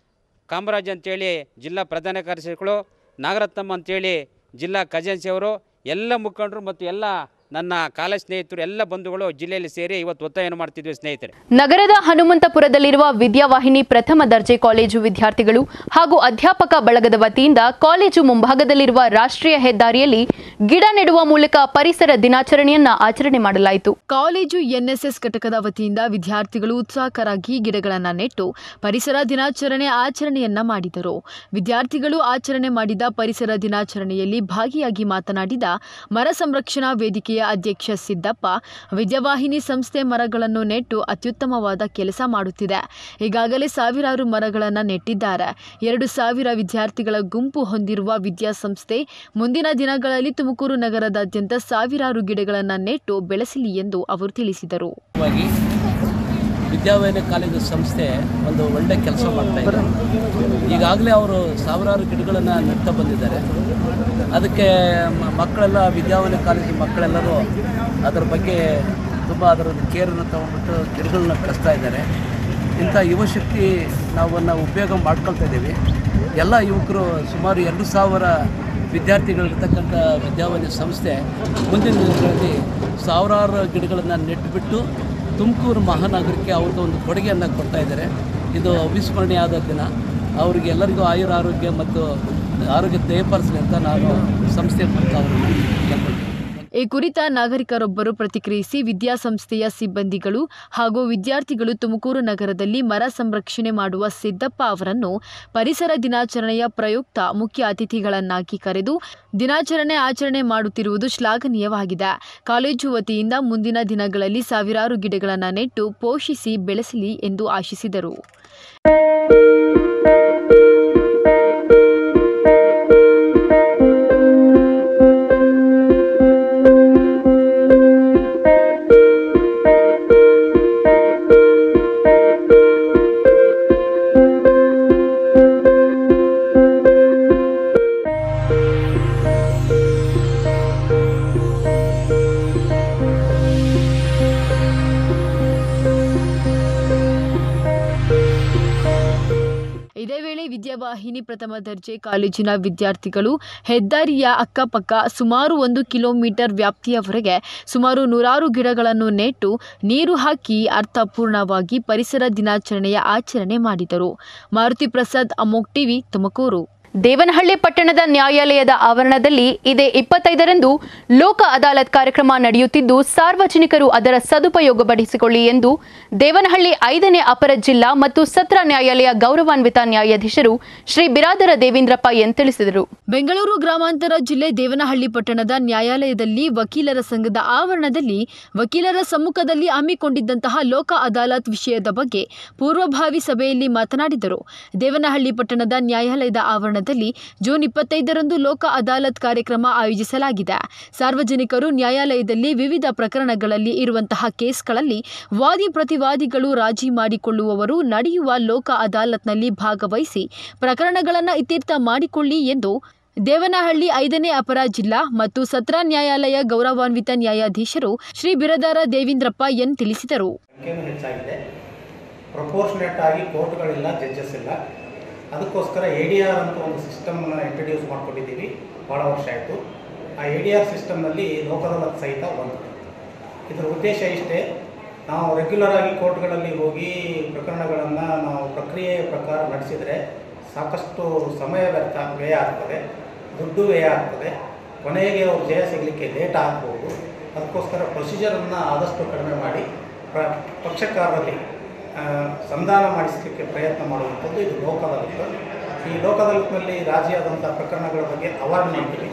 ಕಾಮರಾಜ್ ಅಂತೇಳಿ ಜಿಲ್ಲಾ ಪ್ರಧಾನ ಕಾರ್ಯದರ್ಶಿಗಳು ನಾಗರತ್ನಮ್ಮ ಅಂತೇಳಿ ಜಿಲ್ಲಾ ಖಜಾನ್ಸಿ ಅವರು ಎಲ್ಲ ಮುಖಂಡರು ಮತ್ತು ಎಲ್ಲ ನನ್ನ ಕಾಲೇಜ್ ಸ್ನೇಹಿತರು ಎಲ್ಲ ಬಂಧುಗಳು ಜಿಲ್ಲೆಯಲ್ಲಿ ಸೇರಿ ಇವತ್ತು ಒತ್ತಾಯವನ್ನು ಮಾಡ್ತಿದ್ವಿ ಸ್ನೇಹಿತರೆ ನಗರದ ಹನುಮಂತಪುರದಲ್ಲಿರುವ ವಿದ್ಯಾವಾಹಿನಿ ಪ್ರಥಮ ದರ್ಜೆ ಕಾಲೇಜು ವಿದ್ಯಾರ್ಥಿಗಳು ಹಾಗೂ ಅಧ್ಯಾಪಕ ಬಳಗದ ವತಿಯಿಂದ ಕಾಲೇಜು ಮುಂಭಾಗದಲ್ಲಿರುವ ರಾಷ್ಟ್ರೀಯ ಹೆದ್ದಾರಿಯಲ್ಲಿ ಗಿಡ ನೆಡುವ ಮೂಲಕ ಪರಿಸರ ದಿನಾಚರಣೆಯನ್ನ ಆಚರಣೆ ಮಾಡಲಾಯಿತು ಕಾಲೇಜು ಎನ್ಎಸ್ಎಸ್ ಘಟಕದ ವತಿಯಿಂದ ವಿದ್ಯಾರ್ಥಿಗಳು ಉತ್ಸಾಹಕರಾಗಿ ಗಿಡಗಳನ್ನು ನೆಟ್ಟು ಪರಿಸರ ದಿನಾಚರಣೆ ಆಚರಣೆಯನ್ನ ಮಾಡಿದರು ವಿದ್ಯಾರ್ಥಿಗಳು ಆಚರಣೆ ಮಾಡಿದ ಪರಿಸರ ದಿನಾಚರಣೆಯಲ್ಲಿ ಭಾಗಿಯಾಗಿ ಮಾತನಾಡಿದ ಮರ ಸಂರಕ್ಷಣಾ ವೇದಿಕೆಯ ಅಧ್ಯಕ್ಷ ಸಿದ್ದಪ್ಪ ವಿದ್ಯಾವಾಹಿನಿ ಸಂಸ್ಥೆ ಮರಗಳನ್ನು ನೆಟ್ಟು ಅತ್ಯುತ್ತಮವಾದ ಕೆಲಸ ಮಾಡುತ್ತಿದೆ ಈಗಾಗಲೇ ಸಾವಿರಾರು ಮರಗಳನ್ನು ನೆಟ್ಟಿದ್ದಾರೆ ಎರಡು ಸಾವಿರ ವಿದ್ಯಾರ್ಥಿಗಳ ಗುಂಪು ಹೊಂದಿರುವ ವಿದ್ಯಾಸಂಸ್ಥೆ ಮುಂದಿನ ದಿನಗಳಲ್ಲಿ ತುಮಕೂರು ನಗರದಾದ್ಯಂತ ಸಾವಿರಾರು ಗಿಡಗಳನ್ನು ನೆಟ್ಟು ಬೆಳೆಸಲಿ ಎಂದು ಅವರು ತಿಳಿಸಿದರು ವಾಗಿ ವಿದ್ಯಾವೈನ ಕಾಲೇಜು ಸಂಸ್ಥೆ ಒಂದು ಒಳ್ಳೆ ಕೆಲಸ ಮಾಡ್ತಾ ಇದೆ ಈಗಾಗಲೇ ಅವರು ಸಾವಿರಾರು ಗಿಡಗಳನ್ನು ನೆಡ್ತಾ ಬಂದಿದ್ದಾರೆ ಅದಕ್ಕೆ ಮ- ಮಕ್ಕಳೆಲ್ಲ ವಿದ್ಯಾವೈನ ಕಾಲೇಜು ಮಕ್ಕಳೆಲ್ಲರೂ ಅದರ ಬಗ್ಗೆ ತುಂಬ ಅದರ ಕೇರನ್ನು ತಗೊಂಡ್ಬಿಟ್ಟು ಗಿಡಗಳನ್ನ ಕಳಿಸ್ತಾ ಇದ್ದಾರೆ ಇಂಥ ಯುವಶಕ್ತಿ ನಾವನ್ನು ಉಪಯೋಗ ಮಾಡ್ಕೊಳ್ತಾ ಇದ್ದೀವಿ ಎಲ್ಲ ಯುವಕರು ಸುಮಾರು ಎರಡು ಸಾವಿರ ವಿದ್ಯಾರ್ಥಿಗಳಿರ್ತಕ್ಕಂಥ ವಿದ್ಯಾವೈನ ಸಂಸ್ಥೆ ಮುಂದಿನ ದಿನಗಳಲ್ಲಿ ಸಾವಿರಾರು ಗಿಡಗಳನ್ನು ನೆಟ್ಟುಬಿಟ್ಟು ತುಮಕೂರು ಮಹಾನಗರಕ್ಕೆ ಅವ್ರದ್ದು ಒಂದು ಕೊಡುಗೆಯನ್ನು ಕೊಡ್ತಾ ಇದ್ದಾರೆ ಇದು ಅವಿಸ್ಮರಣೀಯವಾದ ದಿನ ಅವರಿಗೆ ಎಲ್ಲರಿಗೂ ಆಯುರ ಆರೋಗ್ಯ ಮತ್ತು ಆರೋಗ್ಯ ದಯಪಾಲಿಸಲಿ ಅಂತ ನಾನು ಸಂಸ್ಥೆ ಮೂಲಕ ಅವರನ್ನು ಕೇಳ್ಕೊಳ್ತೀನಿ ಈ ಕುರಿತ ನಾಗರಿಕರೊಬ್ಬರು ಪ್ರತಿಕ್ರಿಯಿಸಿ ವಿದ್ಯಾಸಂಸ್ಥೆಯ ಸಿಬ್ಬಂದಿಗಳು ಹಾಗೂ ವಿದ್ಯಾರ್ಥಿಗಳು ತುಮಕೂರು ನಗರದಲ್ಲಿ ಮರ ಸಂರಕ್ಷಣೆ ಮಾಡುವ ಸಿದ್ದಪ್ಪ ಅವರನ್ನು ಪರಿಸರ ದಿನಾಚರಣೆಯ ಪ್ರಯುಕ್ತ ಮುಖ್ಯ ಅತಿಥಿಗಳನ್ನಾಗಿ ಕರೆದು ದಿನಾಚರಣೆ ಆಚರಣೆ ಮಾಡುತ್ತಿರುವುದು ಶ್ಲಾಘನೀಯವಾಗಿದೆ ಕಾಲೇಜು ವತಿಯಿಂದ ಮುಂದಿನ ದಿನಗಳಲ್ಲಿ ಸಾವಿರಾರು ಗಿಡಗಳನ್ನು ನೆಟ್ಟು ಪೋಷಿಸಿ ಬೆಳೆಸಲಿ ಎಂದು ಆಶಿಸಿದರು ಇದೇ ವೇಳೆ ವಿದ್ಯಾವಾಹಿನಿ ಪ್ರಥಮ ದರ್ಜೆ ಕಾಲೇಜಿನ ವಿದ್ಯಾರ್ಥಿಗಳು ಹೆದ್ದಾರಿಯ ಅಕ್ಕಪಕ್ಕ ಸುಮಾರು ಒಂದು ಕಿಲೋಮೀಟರ್ ವ್ಯಾಪ್ತಿಯವರೆಗೆ ಸುಮಾರು ನೂರಾರು ಗಿಡಗಳನ್ನು ನೆಟ್ಟು ನೀರು ಹಾಕಿ ಅರ್ಥಪೂರ್ಣವಾಗಿ ಪರಿಸರ ದಿನಾಚರಣೆಯ ಆಚರಣೆ ಮಾಡಿದರು ಮಾರುತಿ ಪ್ರಸಾದ್ ಅಮೋಕ್ ಟಿವಿ ತುಮಕೂರು ದೇವನಹಳ್ಳಿ ಪಟ್ಟಣದ ನ್ಯಾಯಾಲಯದ ಆವರಣದಲ್ಲಿ ಇದೇ ಇಪ್ಪತ್ತೈದರಂದು ಲೋಕ ಅದಾಲತ್ ಕಾರ್ಯಕ್ರಮ ನಡೆಯುತ್ತಿದ್ದು ಸಾರ್ವಜನಿಕರು ಅದರ ಸದುಪಯೋಗಪಡಿಸಿಕೊಳ್ಳಿ ಎಂದು ದೇವನಹಳ್ಳಿ ಐದನೇ ಅಪರ ಜಿಲ್ಲಾ ಮತ್ತು ಸತ್ರ ನ್ಯಾಯಾಲಯ ಗೌರವಾನ್ವಿತ ನ್ಯಾಯಾಧೀಶರು ಶ್ರೀ ಬಿರಾದರ ದೇವೇಂದ್ರಪ್ಪ ಎನ್ ತಿಳಿಸಿದರು ಬೆಂಗಳೂರು ಗ್ರಾಮಾಂತರ ಜಿಲ್ಲೆ ದೇವನಹಳ್ಳಿ ಪಟ್ಟಣದ ನ್ಯಾಯಾಲಯದಲ್ಲಿ ವಕೀಲರ ಸಂಘದ ಆವರಣದಲ್ಲಿ ವಕೀಲರ ಸಮ್ಮುಖದಲ್ಲಿ ಹಮ್ಮಿಕೊಂಡಿದ್ದಂತಹ ಲೋಕ ಅದಾಲತ್ ವಿಷಯದ ಬಗ್ಗೆ ಪೂರ್ವಭಾವಿ ಸಭೆಯಲ್ಲಿ ಮಾತನಾಡಿದರು ದೇವನಹಳ್ಳಿ ಪಟ್ಟಣದ ನ್ಯಾಯಾಲಯದ ಆವರಣದಲ್ಲಿ ಜೂನ್ ಇಪ್ಪತ್ತೈದರಂದು ಲೋಕ ಅದಾಲತ್ ಕಾರ್ಯಕ್ರಮ ಆಯೋಜಿಸಲಾಗಿದೆ ಸಾರ್ವಜನಿಕರು ನ್ಯಾಯಾಲಯದಲ್ಲಿ ವಿವಿಧ ಪ್ರಕರಣಗಳಲ್ಲಿ ಇರುವಂತಹ ಕೇಸ್ಗಳಲ್ಲಿ ವಾದಿ ಪ್ರತಿವಾದಿಗಳು ರಾಜಿ ಮಾಡಿಕೊಳ್ಳುವವರು ನಡೆಯುವ ಲೋಕ ಅದಾಲತ್ನಲ್ಲಿ ಭಾಗವಹಿಸಿ ಪ್ರಕರಣಗಳನ್ನು ಇತ್ಯರ್ಥ ಮಾಡಿಕೊಳ್ಳಿ ಎಂದು ದೇವನಹಳ್ಳಿ ಐದನೇ ಅಪರ ಜಿಲ್ಲಾ ಮತ್ತು ಸತ್ರ ನ್ಯಾಯಾಲಯ ಗೌರವಾನ್ವಿತ ನ್ಯಾಯಾಧೀಶರು ಶ್ರೀ ಬಿರದಾರ ದೇವೇಂದ್ರಪ್ಪ ಎನ್ ತಿಳಿಸಿದರು ಸಂಖ್ಯೆನೂ ಹೆಚ್ಚಾಗಿದೆ ಪ್ರಪೋರ್ಷನೇಟ್ ಆಗಿ ಕೋರ್ಟ್ಗಳಿಲ್ಲ ಜಡ್ಜಸ್ ಇಲ್ಲ ಅದಕ್ಕೋಸ್ಕರ ಎ ಡಿ ಆರ್ ಅಂತ ಒಂದು ಸಿಸ್ಟಮ್ನ ಇಂಟ್ರಡ್ಯೂಸ್ ಮಾಡ್ಕೊಂಡಿದ್ದೀವಿ ಭಾಳ ವರ್ಷ ಆಯಿತು ಆ ಎ ಡಿ ಆರ್ ಸಿಸ್ಟಮ್ನಲ್ಲಿ ಲೋಕದಲ್ಲತ್ ಸಹಿತ ಒಂದು ಇದರ ಉದ್ದೇಶ ಇಷ್ಟೇ ನಾವು ರೆಗ್ಯುಲರ್ ಆಗಿ ಕೋರ್ಟ್ಗಳಲ್ಲಿ ಹೋಗಿ ಪ್ರಕರಣಗಳನ್ನು ನಾವು ಪ್ರಕ್ರಿಯೆಯ ಪ್ರಕಾರ ನಡೆಸಿದರೆ ಸಾಕಷ್ಟು ಸಮಯ ವ್ಯರ್ಥ ವ್ಯಯ ಆಗ್ತದೆ ದುಡ್ಡು ವ್ಯಯ ಆಗ್ತದೆ ಕೊನೆಗೆ ಅವ್ರು ಜಯ ಸಿಗಲಿಕ್ಕೆ ಲೇಟ್ ಆಗ್ಬೋದು ಅದಕ್ಕೋಸ್ಕರ ಪ್ರೊಸೀಜರನ್ನು ಆದಷ್ಟು ಕಡಿಮೆ ಮಾಡಿ ಪ್ರ ಪಕ್ಷಕಾರರಲ್ಲಿ ಆ, ಸಂಧಾನ ಮಾಡಿಸಲಿಕ್ಕೆ ಪ್ರಯತ್ನ ಮಾಡುವಂಥದ್ದು ಇದು ಲೋಕದಲ್ಲಿತ್ತು ಈ ಲೋಕದಲ್ಲಿನಲ್ಲಿ ರಾಜಿಯಾದಂಥ ಪ್ರಕರಣಗಳ ಬಗ್ಗೆ ಅವಾರ್ಡ್ ಮಾಡ್ತೀವಿ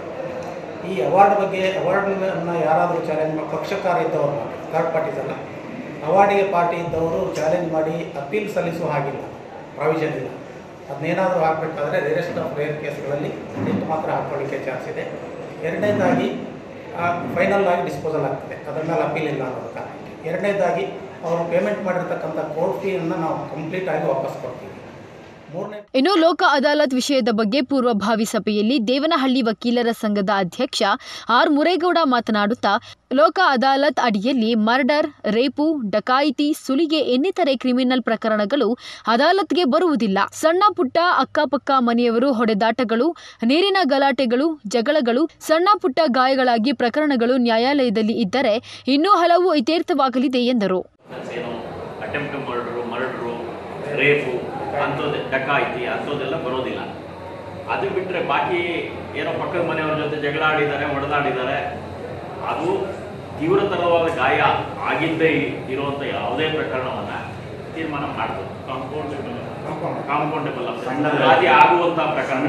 ಈ ಅವಾರ್ಡ್ ಬಗ್ಗೆ ಅವಾರ್ಡನ್ನು ಯಾರಾದರೂ ಚಾಲೆಂಜ್ ಮಾಡಿ ಪಕ್ಷಕಾರ ಇದ್ದವರು ಥರ್ಡ್ ಪಾರ್ಟೀಸ್ ಅಲ್ಲ ಅವಾರ್ಡಿಗೆ ಪಾರ್ಟಿ ಇದ್ದವರು ಚಾಲೆಂಜ್ ಮಾಡಿ ಅಪೀಲ್ ಸಲ್ಲಿಸುವ ಹಾಗಿಲ್ಲ ಪ್ರಾವಿಷನ್ ಇಲ್ಲ ಅದನ್ನೇನಾದರೂ ಹಾಕಬೇಕಾದ್ರೆ ರೇರೆಸ್ಟ್ ಆಫ್ ರೇರ್ ಕೇಸ್ಗಳಲ್ಲಿ ನಿಂತು ಮಾತ್ರ ಹಾಕ್ಕೊಳ್ಳಿಕ್ಕೆ ಚಾನ್ಸ್ ಇದೆ ಎರಡನೇದಾಗಿ ಫೈನಲ್ ಆಗಿ ಡಿಸ್ಪೋಸಲ್ ಆಗ್ತದೆ ಅದರ ಮೇಲೆ ಅಪೀಲ್ ಇಲ್ಲ ಅನ್ನೋದು ಕಾರಣಕ್ಕೆ ಎರಡನೇದಾಗಿ ಅವರು ಪೇಮೆಂಟ್ ಮಾಡಿರ್ತಕ್ಕಂಥ ಕೋರ್ಟ್ ಫೀಯನ್ನು ನಾವು ಕಂಪ್ಲೀಟ್ ಆಗಿ ವಾಪಸ್ ಕೊಡ್ತೀವಿ ಮೂರನೇ ಇನ್ನು ಲೋಕ ಅದಾಲತ್ ವಿಷಯದ ಬಗ್ಗೆ ಪೂರ್ವಭಾವಿ ಸಭೆಯಲ್ಲಿ ದೇವನಹಳ್ಳಿ ವಕೀಲರ ಸಂಘದ ಅಧ್ಯಕ್ಷ ಆರ್ ಮುರೇಗೌಡ ಮಾತನಾಡುತ್ತಾ ಲೋಕ ಅದಾಲತ್ ಅಡಿಯಲ್ಲಿ ಮರ್ಡರ್ ರೇಪು ಡಕಾಯಿತಿ ಸುಲಿಗೆ ಇನ್ನಿತರೆ ಕ್ರಿಮಿನಲ್ ಪ್ರಕರಣಗಳು ಅದಾಲತ್ಗೆ ಬರುವುದಿಲ್ಲ ಸಣ್ಣ ಪುಟ್ಟ ಅಕ್ಕಪಕ್ಕ ಮನೆಯವರು ಹೊಡೆದಾಟಗಳು ನೀರಿನ ಗಲಾಟೆಗಳು ಜಗಳಗಳು ಸಣ್ಣ ಪುಟ್ಟ ಗಾಯಗಳಾಗಿ ಪ್ರಕರಣಗಳು ನ್ಯಾಯಾಲಯದಲ್ಲಿ ಇದ್ದರೆ ಇನ್ನೂ ಹಲವು ಇತ್ಯರ್ಥವಾಗಲಿದೆ ಎಂದರು ಏನು ಅಟೆಂಪ್ಟ್ ಮರ್ಡರು ಮರ್ಡ್ರು ರೇಪು ಅಂಥದ್ದು ಡಕಾಯಿತಿ ಅಂಥದ್ದೆಲ್ಲ ಬರೋದಿಲ್ಲ ಅದು ಬಿಟ್ಟರೆ ಬಾಕಿ ಏನೋ ಪಕ್ಕದ ಮನೆಯವ್ರ ಜೊತೆ ಜಗಳ ಆಡಿದ್ದಾರೆ ಹೊಡೆದಾಡಿದ್ದಾರೆ ಅದು ತೀವ್ರತರವಾದ ಗಾಯ ಆಗಿದ್ದೇ ಇರುವಂಥ ಯಾವುದೇ ಪ್ರಕರಣವನ್ನು ತೀರ್ಮಾನ ಮಾಡ್ಬೋದು ಕಾಂಪೌಂಡೇಬಲ್ ಅದೇ ಆಗುವಂಥ ಪ್ರಕರಣ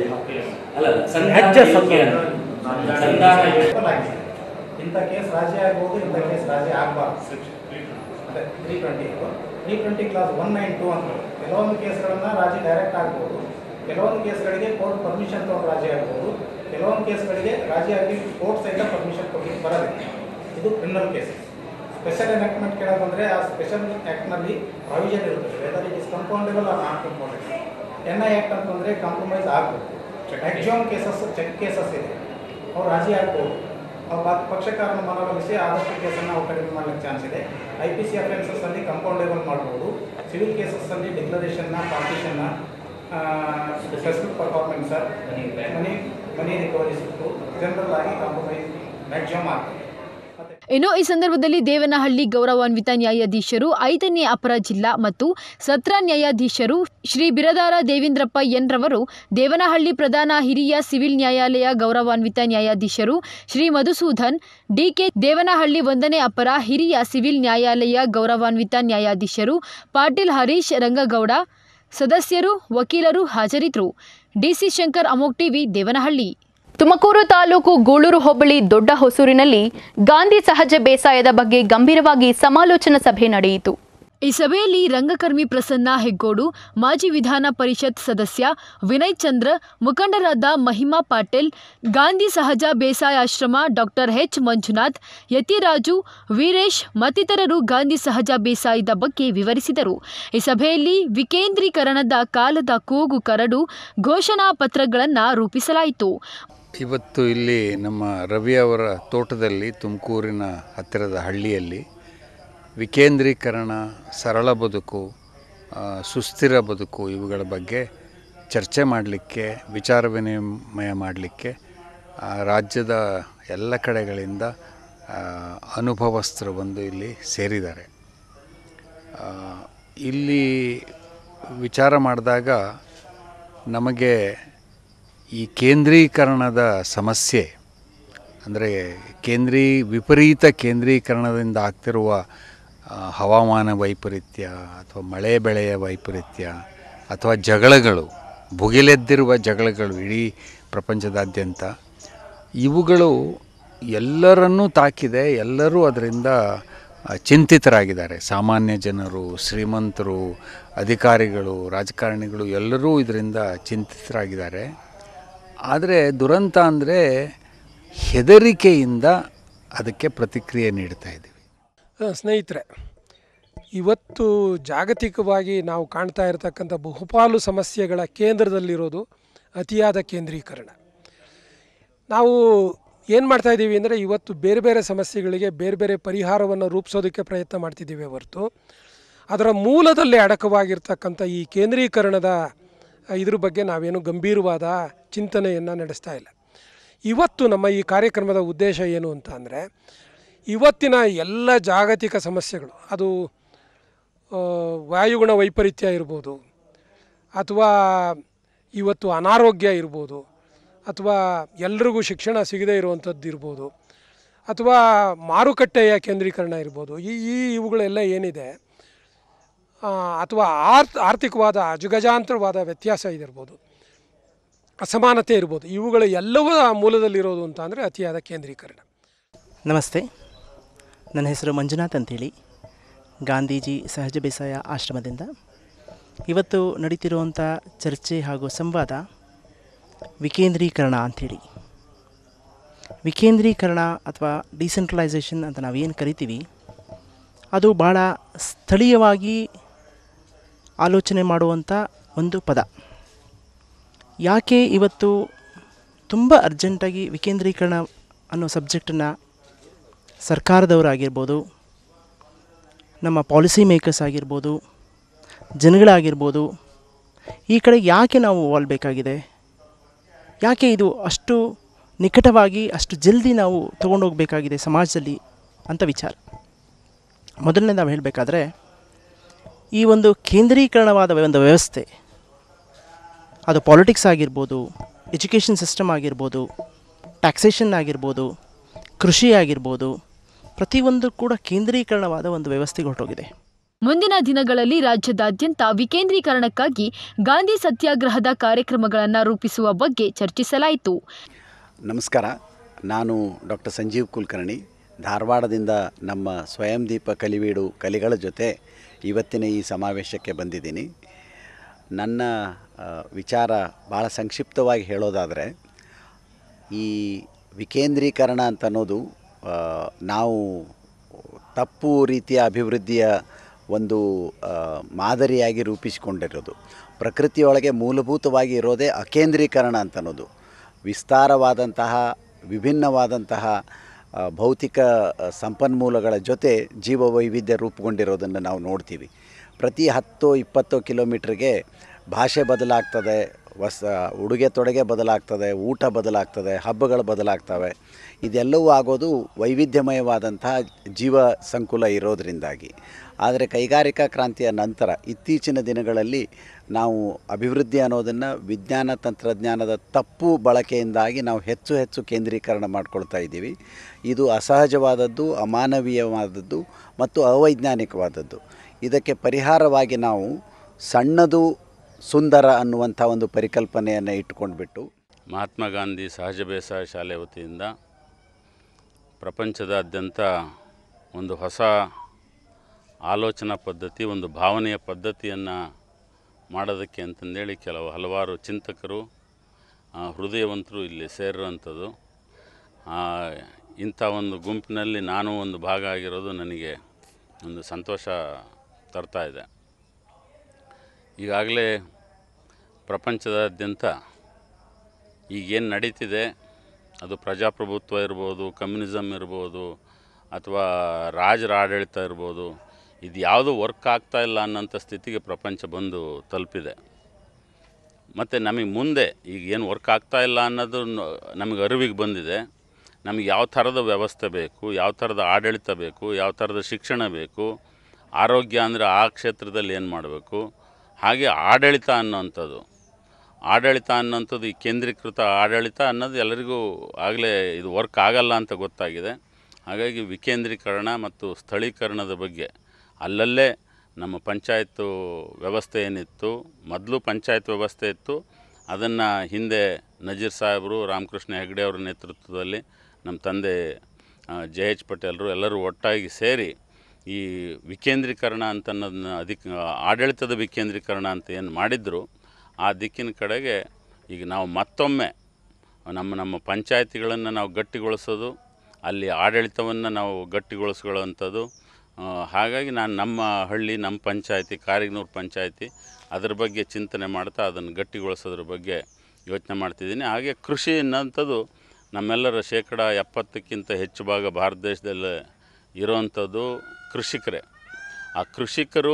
Simple ಆಗಿದೆ. ಇಂಥ ಕೇಸ್ ರಾಜಿ ಆಗ್ಬೋದು ಇಂಥ ಕೇಸ್ ರಾಜಿ ಆಗಬಾರ್ದು ಅದೇ three twenty three twenty clause one nine two ಅಂತ ಕೆಲವೊಂದು ಕೇಸ್ಗಳನ್ನು ರಾಜಿ ಡೈರೆಕ್ಟ್ ಆಗ್ಬೋದು ಕೆಲವೊಂದು ಕೇಸ್ಗಳಿಗೆ ಕೋರ್ಟ್ ಪರ್ಮಿಷನ್ ತೊಗೊಂಡು ರಾಜಿ ಆಗ್ಬೋದು ಕೆಲವೊಂದು ಕೇಸ್ಗಳಿಗೆ ರಾಜಿ ಆಗಿ ಕೋರ್ಟ್ ಸೈಡ ಪರ್ಮಿಷನ್ ಕೊಡಲಿಕ್ಕೆ ಬರೋದಿಲ್ಲ ಇದು ಕ್ರಿಮಿನಲ್ ಕೇಸ್ ಸ್ಪೆಷಲ್ ಎನಾಕ್ಟ್ಮೆಂಟ್ ಕೇಳೋದು ಬಂದರೆ ಆ ಸ್ಪೆಷಲ್ ಆ್ಯಕ್ಟ್ನಲ್ಲಿ ಪ್ರಾವಿಷನ್ ಇರುತ್ತೆ whether it is compoundable or not compoundable N I act ಅಂತಂದರೆ ಕಾಂಪ್ರಮೈಸ್ ಆಗ್ಬೋದು ಮ್ಯಾಕ್ಸಿಮಮ್ ಕೇಸಸ್ ಚೆಕ್ ಕೇಸಸ್ ಇದೆ ಅವ್ರು ರಾಜಿ ಆಗ್ಬೋದು ಅವ್ರು ಪಕ್- ಪಕ್ಷಕಾರನ ಮನವೊಲಿಸಿ ಆದಷ್ಟು ಕೇಸನ್ನು ನಾವು ಕಡಿಮೆ ಮಾಡಲಿಕ್ಕೆ ಚಾನ್ಸ್ ಇದೆ ಐ ಪಿ ಸಿ ಅಫೆನ್ಸಸ್ಸಲ್ಲಿ ಕಂಪೌಂಡೇಬಲ್ ಮಾಡ್ಬೋದು ಸಿವಿಲ್ ಕೇಸಸ್ಸಲ್ಲಿ ಡಿಕ್ಲರೇಷನ್ನ ಪಾರ್ಟಿಷನ್ನ specific performance money money recovery ಸಿಕ್ತು ಜನರಲ್ ಆಗಿ ಕಾಂಪ್ರಮೈಸ್ ಮ್ಯಾಕ್ಸಿಮಮ್ ಆಗ್ತದೆ ಮತ್ತೆ ಇನ್ನು ಈ ಸಂದರ್ಭದಲ್ಲಿ ದೇವನಹಳ್ಳಿ ಗೌರವಾನ್ವಿತ ನ್ಯಾಯಾಧೀಶರು ಐದನೇ ಅಪರ ಜಿಲ್ಲಾ ಮತ್ತು ಸತ್ರ ನ್ಯಾಯಾಧೀಶರು ಶ್ರೀ ಬಿರದಾರ ದೇವೇಂದ್ರಪ್ಪ ಎನ್ ರವರು ದೇವನಹಳ್ಳಿ ಪ್ರಧಾನ ಹಿರಿಯ ಸಿವಿಲ್ ನ್ಯಾಯಾಲಯ ಗೌರವಾನ್ವಿತ ನ್ಯಾಯಾಧೀಶರು ಶ್ರೀ ಮಧುಸೂದನ್ ಡಿಕೆ ದೇವನಹಳ್ಳಿ ಒಂದನೇ ಅಪರ ಹಿರಿಯ ಸಿವಿಲ್ ನ್ಯಾಯಾಲಯ ಗೌರವಾನ್ವಿತ ನ್ಯಾಯಾಧೀಶರು ಪಾಟೀಲ್ ಹರೀಶ್ ರಂಗಗೌಡ ಸದಸ್ಯರು ವಕೀಲರು ಹಾಜರಿದ್ದರು ಡಿಸಿ ಶಂಕರ್ ಅಮೋಕ್ ಟಿವಿ ದೇವನಹಳ್ಳಿ ತುಮಕೂರು ತಾಲೂಕು ಗೂಳೂರು ಹೋಬಳಿ ದೊಡ್ಡ ಹೊಸೂರಿನಲ್ಲಿ ಗಾಂಧಿ ಸಹಜ ಬೇಸಾಯದ ಬಗ್ಗೆ ಗಂಭೀರವಾಗಿ ಸಮಾಲೋಚನಾ ಸಭೆ ನಡೆಯಿತು ಈ ಸಭೆಯಲ್ಲಿ ರಂಗಕರ್ಮಿ ಪ್ರಸನ್ನ ಹೆಗ್ಗೋಡು ಮಾಜಿ ವಿಧಾನ ಪರಿಷತ್ ಸದಸ್ಯ ವಿನಯ್ ಚಂದ್ರ ಮುಖಂಡರಾದ ಮಹಿಮಾ ಪಾಟೀಲ್ ಗಾಂಧಿ ಸಹಜ ಬೇಸಾಯ ಆಶ್ರಮ ಡಾಕ್ಟರ್ ಎಚ್ ಮಂಜುನಾಥ್ ಯತಿರಾಜು ವೀರೇಶ್ ಮತ್ತಿತರರು ಗಾಂಧಿ ಸಹಜ ಬೇಸಾಯದ ಬಗ್ಗೆ ವಿವರಿಸಿದರು ಈ ಸಭೆಯಲ್ಲಿ ವಿಕೇಂದ್ರೀಕರಣದ ಕಾಲದ ಕೂಗು ಕರಡು ಘೋಷಣಾ ಪತ್ರಗಳನ್ನು ರೂಪಿಸಲಾಯಿತು ಇವತ್ತು ಇಲ್ಲಿ ನಮ್ಮ ರವಿ ಅವರ ತೋಟದಲ್ಲಿ ತುಮಕೂರಿನ ಹತ್ತಿರದ ಹಳ್ಳಿಯಲ್ಲಿ ವಿಕೇಂದ್ರೀಕರಣ ಸರಳ ಬದುಕು ಆ, ಸುಸ್ಥಿರ ಬದುಕು ಇವುಗಳ ಬಗ್ಗೆ ಚರ್ಚೆ ಮಾಡಲಿಕ್ಕೆ ವಿಚಾರ ವಿನಿಮಯ ಮಾಡಲಿಕ್ಕೆ ರಾಜ್ಯದ ಎಲ್ಲ ಕಡೆಗಳಿಂದ ಆ, ಅನುಭವಸ್ಥರು ಬಂದು ಇಲ್ಲಿ ಸೇರಿದ್ದಾರೆ ಆ, ಇಲ್ಲಿ ವಿಚಾರ ಮಾಡಿದಾಗ ನಮಗೆ ಈ ಕೇಂದ್ರೀಕರಣದ ಸಮಸ್ಯೆ ಅಂದರೆ ಕೇಂದ್ರೀ ವಿಪರೀತ ಕೇಂದ್ರೀಕರಣದಿಂದ ಆಗ್ತಿರುವ ಆ, ಹವಾಮಾನ ವೈಪರೀತ್ಯ ಅಥವಾ ಮಳೆ ಬೆಳೆಯ ವೈಪರೀತ್ಯ ಅಥವಾ ಜಗಳಗಳು ಭುಗಿಲೆದ್ದಿರುವ ಜಗಳಗಳು ಇಡೀ ಪ್ರಪಂಚದಾದ್ಯಂತ ಇವುಗಳು ಎಲ್ಲರನ್ನೂ ತಾಕಿದೆ ಎಲ್ಲರೂ ಅದರಿಂದ ಆ, ಚಿಂತಿತರಾಗಿದ್ದಾರೆ ಸಾಮಾನ್ಯ ಜನರು ಶ್ರೀಮಂತರು ಅಧಿಕಾರಿಗಳು ರಾಜಕಾರಣಿಗಳು ಎಲ್ಲರೂ ಇದರಿಂದ ಚಿಂತಿತರಾಗಿದ್ದಾರೆ ಆದರೆ ದುರಂತ ಅಂದರೆ ಹೆದರಿಕೆಯಿಂದ ಅದಕ್ಕೆ ಪ್ರತಿಕ್ರಿಯೆ ನೀಡ್ತಾ ಇದ್ದೀವಿ ಆ, ಸ್ನೇಹಿತರೆ ಇವತ್ತು ಜಾಗತಿಕವಾಗಿ ನಾವು ಕಾಣ್ತಾ ಇರತಕ್ಕಂಥ ಬಹುಪಾಲು ಸಮಸ್ಯೆಗಳ ಕೇಂದ್ರದಲ್ಲಿರೋದು ಅತಿಯಾದ ಕೇಂದ್ರೀಕರಣ ನಾವು ಏನು ಮಾಡ್ತಾ ಇದ್ದೀವಿ ಅಂದರೆ ಇವತ್ತು ಬೇರೆ ಬೇರೆ ಸಮಸ್ಯೆಗಳಿಗೆ ಬೇರೆ ಬೇರೆ ಪರಿಹಾರವನ್ನು ರೂಪಿಸೋದಕ್ಕೆ ಪ್ರಯತ್ನ ಮಾಡ್ತಿದ್ದೀವಿ ಹೊರತು ಅದರ ಮೂಲದಲ್ಲಿ ಅಡಕವಾಗಿರ್ತಕ್ಕಂಥ ಈ ಕೇಂದ್ರೀಕರಣದ ಆ, ಇದ್ರ ಬಗ್ಗೆ ನಾವೇನು ಗಂಭೀರವಾದ ಚಿಂತನೆಯನ್ನು ನಡೆಸ್ತಾ ಇಲ್ಲ ಇವತ್ತು ನಮ್ಮ ಈ ಕಾರ್ಯಕ್ರಮದ ಉದ್ದೇಶ ಏನು ಅಂತ ಅಂದರೆ ಇವತ್ತಿನ ಎಲ್ಲ ಜಾಗತಿಕ ಸಮಸ್ಯೆಗಳು ಅದು ಆ, ವಾಯುಗುಣ ವೈಪರೀತ್ಯ ಇರ್ಬೋದು ಅಥವಾ ಇವತ್ತು ಅನಾರೋಗ್ಯ ಇರ್ಬೋದು ಅಥವಾ ಎಲ್ರಿಗೂ ಶಿಕ್ಷಣ ಸಿಗದೇ ಇರುವಂಥದ್ದು ಇರ್ಬೋದು ಅಥವಾ ಮಾರುಕಟ್ಟೆಯ ಕೇಂದ್ರೀಕರಣ ಇರ್ಬೋದು ಈ ಈ ಇವುಗಳೆಲ್ಲ ಏನಿದೆ ಆ, ಅಥವಾ ಆರ್ತ್ ಆರ್ಥಿಕವಾದ ಅಜಗಜಾಂತರವಾದ ವ್ಯತ್ಯಾಸ ಇದಿರ್ಬೋದು ಅಸಮಾನತೆ ಇರ್ಬೋದು ಇವುಗಳ ಎಲ್ಲವೂ ಮೂಲದಲ್ಲಿರೋದು ಅಂತ ಅಂದರೆ ಅತಿಯಾದ ಕೇಂದ್ರೀಕರಣ ನಮಸ್ತೆ ನನ್ನ ಹೆಸರು ಮಂಜುನಾಥ್ ಅಂತೇಳಿ ಗಾಂಧೀಜಿ ಸಹಜ ಬೇಸಾಯ ಆಶ್ರಮದಿಂದ ಇವತ್ತು ನಡೀತಿರುವಂಥ ಚರ್ಚೆ ಹಾಗೂ ಸಂವಾದ ವಿಕೇಂದ್ರೀಕರಣ ಅಂಥೇಳಿ ವಿಕೇಂದ್ರೀಕರಣ ಅಥವಾ ಡಿಸೆಂಟ್ರಲೈಸೇಷನ್ ಅಂತ ನಾವೇನು ಕರಿತೀವಿ ಅದು ಭಾಳ ಸ್ಥಳೀಯವಾಗಿ ಆಲೋಚನೆ ಮಾಡುವಂಥ ಒಂದು ಪದ ಯಾಕೆ ಇವತ್ತು ತುಂಬ ಅರ್ಜೆಂಟಾಗಿ ವಿಕೇಂದ್ರೀಕರಣ ಅನ್ನೋ ಸಬ್ಜೆಕ್ಟನ್ನು ಸರ್ಕಾರದವರಾಗಿರ್ಬೋದು ನಮ್ಮ ಪಾಲಿಸಿ ಮೇಕರ್ಸ್ ಆಗಿರ್ಬೋದು ಜನಗಳಾಗಿರ್ಬೋದು ಈ ಕಡೆ ಯಾಕೆ ನಾವು ಒಲ್ಬೇಕಾಗಿದೆ ಯಾಕೆ ಇದು ಅಷ್ಟು ನಿಕಟವಾಗಿ ಅಷ್ಟು ಜಲ್ದಿ ನಾವು ತೊಗೊಂಡೋಗ್ಬೇಕಾಗಿದೆ ಸಮಾಜದಲ್ಲಿ ಅಂತ ವಿಚಾರ ಮೊದಲನೇ ನಾವು ಹೇಳಬೇಕಾದ್ರೆ ಈ ಒಂದು ಕೇಂದ್ರೀಕರಣವಾದ ಒಂದು ವ್ಯವಸ್ಥೆ ಅದು ಪಾಲಿಟಿಕ್ಸ್ ಆಗಿರ್ಬೋದು ಎಜುಕೇಷನ್ ಸಿಸ್ಟಮ್ ಆಗಿರ್ಬೋದು ಟ್ಯಾಕ್ಸೇಷನ್ ಆಗಿರ್ಬೋದು ಕೃಷಿ ಆಗಿರ್ಬೋದು ಪ್ರತಿಯೊಂದು ಕೂಡ ಕೇಂದ್ರೀಕರಣವಾದ ಒಂದು ವ್ಯವಸ್ಥೆಗೆ ಹೊರಟೋಗಿದೆ ಮುಂದಿನ ದಿನಗಳಲ್ಲಿ ರಾಜ್ಯದಾದ್ಯಂತ ವಿಕೇಂದ್ರೀಕರಣಕ್ಕಾಗಿ ಗಾಂಧಿ ಸತ್ಯಾಗ್ರಹದ ಕಾರ್ಯಕ್ರಮಗಳನ್ನು ರೂಪಿಸುವ ಬಗ್ಗೆ ಚರ್ಚಿಸಲಾಯಿತು ನಮಸ್ಕಾರ ನಾನು ಡಾಕ್ಟರ್ ಸಂಜೀವ್ ಕುಲಕರ್ಣಿ ಧಾರವಾಡದಿಂದ ನಮ್ಮ ಸ್ವಯಂ ದೀಪ ಕಲಿವೀಡು ಕಲಿಗಳ ಜೊತೆ ಇವತ್ತಿನ ಈ ಸಮಾವೇಶಕ್ಕೆ ಬಂದಿದ್ದೀನಿ ನನ್ನ ಆ, ವಿಚಾರ ಭಾಳ ಸಂಕ್ಷಿಪ್ತವಾಗಿ ಹೇಳೋದಾದರೆ ಈ ವಿಕೇಂದ್ರೀಕರಣ ಅಂತ ಅನ್ನೋದು ಆ, ನಾವು ತಪ್ಪು ರೀತಿಯ ಅಭಿವೃದ್ಧಿಯ ಒಂದು ಆ, ಮಾದರಿಯಾಗಿ ರೂಪಿಸಿಕೊಂಡಿರೋದು ಪ್ರಕೃತಿಯೊಳಗೆ ಮೂಲಭೂತವಾಗಿ ಇರೋದೇ ಅಕೇಂದ್ರೀಕರಣ ಅಂತ ಅನ್ನೋದು ವಿಸ್ತಾರವಾದಂತಹ ವಿಭಿನ್ನವಾದಂತಹ ಆ, ಭೌತಿಕ ಆ, ಸಂಪನ್ಮೂಲಗಳ ಜೊತೆ ಜೀವ ವೈವಿಧ್ಯ ರೂಪುಗೊಂಡಿರೋದನ್ನು ನಾವು ನೋಡ್ತೀವಿ ಪ್ರತಿ ಹತ್ತು ಇಪ್ಪತ್ತು ಕಿಲೋಮೀಟ್ರಿಗೆ ಭಾಷೆ ಬದಲಾಗ್ತದೆ ವಸ ಉಡುಗೆ ತೊಡುಗೆ ಬದಲಾಗ್ತದೆ ಊಟ ಬದಲಾಗ್ತದೆ ಹಬ್ಬಗಳು ಬದಲಾಗ್ತವೆ ಇದೆಲ್ಲವೂ ಆಗೋದು ವೈವಿಧ್ಯಮಯವಾದಂತಹ ಜೀವ ಸಂಕುಲ ಇರೋದರಿಂದಾಗಿ ಆದರೆ ಕೈಗಾರಿಕಾ ಕ್ರಾಂತಿಯ ನಂತರ ಇತ್ತೀಚಿನ ದಿನಗಳಲ್ಲಿ ನಾವು ಅಭಿವೃದ್ಧಿ ಅನ್ನೋದನ್ನು ವಿಜ್ಞಾನ ತಂತ್ರಜ್ಞಾನದ ತಪ್ಪು ಬಳಕೆಯಿಂದಾಗಿ ನಾವು ಹೆಚ್ಚು ಹೆಚ್ಚು ಕೇಂದ್ರೀಕರಣ ಮಾಡ್ಕೊಳ್ತಾ ಇದ್ದೀವಿ ಇದು ಅಸಹಜವಾದದ್ದು ಅಮಾನವೀಯವಾದದ್ದು ಮತ್ತು ಅವೈಜ್ಞಾನಿಕವಾದದ್ದು ಇದಕ್ಕೆ ಪರಿಹಾರವಾಗಿ ನಾವು ಸಣ್ಣದು ಸುಂದರ ಅನ್ನುವಂಥ ಒಂದು ಪರಿಕಲ್ಪನೆಯನ್ನು ಇಟ್ಟುಕೊಂಡ್ಬಿಟ್ಟು ಮಹಾತ್ಮ ಗಾಂಧಿ ಸಹಜ ಬೇಸಾಯ ಶಾಲೆ ವತಿಯಿಂದ ಪ್ರಪಂಚದಾದ್ಯಂತ ಒಂದು ಹೊಸ ಆಲೋಚನಾ ಪದ್ಧತಿ ಒಂದು ಭಾವನೆಯ ಪದ್ಧತಿಯನ್ನು ಮಾಡೋದಕ್ಕೆ ಅಂತಂದೇಳಿ ಕೆಲವು ಹಲವಾರು ಚಿಂತಕರು ಆ, ಹೃದಯವಂತರು ಇಲ್ಲಿ ಸೇರುವಂಥದ್ದು ಆ, ಇಂಥ ಒಂದು ಗುಂಪಿನಲ್ಲಿ ನಾನು ಒಂದು ಭಾಗ ಆಗಿರೋದು ನನಗೆ ಒಂದು ಸಂತೋಷ ತರ್ತಾ ಇದೆ ಈಗಾಗಲೇ ಪ್ರಪಂಚದಾದ್ಯಂತ ಈಗೇನು ನಡೀತಿದೆ ಅದು ಪ್ರಜಾಪ್ರಭುತ್ವ ಇರ್ಬೋದು ಕಮ್ಯುನಿಸಮ್ ಇರ್ಬೋದು ಅಥವಾ ರಾಜರ ಆಡಳಿತ ಇರ್ಬೋದು ಇದು ಯಾವುದು ವರ್ಕ್ ಆಗ್ತಾ ಇಲ್ಲ ಅನ್ನೋಂಥ ಸ್ಥಿತಿಗೆ ಪ್ರಪಂಚ ಬಂದು ತಲುಪಿದೆ ಮತ್ತು ನಮಗೆ ಮುಂದೆ ಈಗ ಏನು ವರ್ಕ್ ಆಗ್ತಾ ಇಲ್ಲ ಅನ್ನೋದು ನ- ನಮಗೆ ಅರಿವಿಗೆ ಬಂದಿದೆ ನಮಗೆ ಯಾವ ಥರದ ವ್ಯವಸ್ಥೆ ಬೇಕು ಯಾವ ಥರದ ಆಡಳಿತ ಬೇಕು ಯಾವ ಥರದ ಶಿಕ್ಷಣ ಬೇಕು ಆರೋಗ್ಯ ಅಂದರೆ ಆ ಕ್ಷೇತ್ರದಲ್ಲಿ ಏನು ಮಾಡಬೇಕು ಹಾಗೆ ಆಡಳಿತ ಅನ್ನೋವಂಥದ್ದು ಆಡಳಿತ ಅನ್ನೋಂಥದ್ದು ಈ ಕೇಂದ್ರೀಕೃತ ಆಡಳಿತ ಅನ್ನೋದು ಎಲ್ಲರಿಗೂ ಆಗಲೇ ಇದು ವರ್ಕ್ ಆಗಲ್ಲ ಅಂತ ಗೊತ್ತಾಗಿದೆ ಹಾಗಾಗಿ ವಿಕೇಂದ್ರೀಕರಣ ಮತ್ತು ಸ್ಥಳೀಕರಣದ ಬಗ್ಗೆ ಅಲ್ಲಲ್ಲೇ ನಮ್ಮ ಪಂಚಾಯತು ವ್ಯವಸ್ಥೆ ಏನಿತ್ತು ಮೊದಲು ಪಂಚಾಯತ್ ವ್ಯವಸ್ಥೆ ಇತ್ತು ಅದನ್ನು ಹಿಂದೆ ನಜೀರ್ ಸಾಹೇಬರು ರಾಮಕೃಷ್ಣ ಹೆಗಡೆ ಅವರ ನೇತೃತ್ವದಲ್ಲಿ ನಮ್ಮ ತಂದೆ ಜೆ ಎಚ್ ಪಟೇಲರು ಎಲ್ಲರೂ ಒಟ್ಟಾಗಿ ಸೇರಿ ಈ ವಿಕೇಂದ್ರೀಕರಣ ಅಂತ ಅನ್ನೋದನ್ನ ಅಧಿಕ ಆಡಳಿತದ ವಿಕೇಂದ್ರೀಕರಣ ಅಂತ ಏನು ಮಾಡಿದ್ರು ಆ ದಿಕ್ಕಿನ ಕಡೆಗೆ ಈಗ ನಾವು ಮತ್ತೊಮ್ಮೆ ನಮ್ಮ ನಮ್ಮ ಪಂಚಾಯತಿಗಳನ್ನು ನಾವು ಗಟ್ಟಿಗೊಳಿಸೋದು ಅಲ್ಲಿ ಆಡಳಿತವನ್ನು ನಾವು ಗಟ್ಟಿಗೊಳಿಸ್ಕೊಳ್ಳೋವಂಥದ್ದು ಆ, ಹಾಗಾಗಿ ನಾನು ನಮ್ಮ ಹಳ್ಳಿ ನಮ್ಮ ಪಂಚಾಯತಿ ಕಾರಿಗ್ನೂರು ಪಂಚಾಯತಿ ಅದರ ಬಗ್ಗೆ ಚಿಂತನೆ ಮಾಡ್ತಾ ಅದನ್ನು ಗಟ್ಟಿಗೊಳಿಸೋದ್ರ ಬಗ್ಗೆ ಯೋಚನೆ ಮಾಡ್ತಿದ್ದೀನಿ ಹಾಗೆ ಕೃಷಿ ಅನ್ನೋಂಥದ್ದು ನಮ್ಮೆಲ್ಲರ ಶೇಕಡ ಎಪ್ಪತ್ತಕ್ಕಿಂತ ಹೆಚ್ಚು ಭಾಗ ಭಾರತ ದೇಶದಲ್ಲಿ ಇರೋವಂಥದ್ದು ಕೃಷಿಕರೇ ಆ ಕೃಷಿಕರು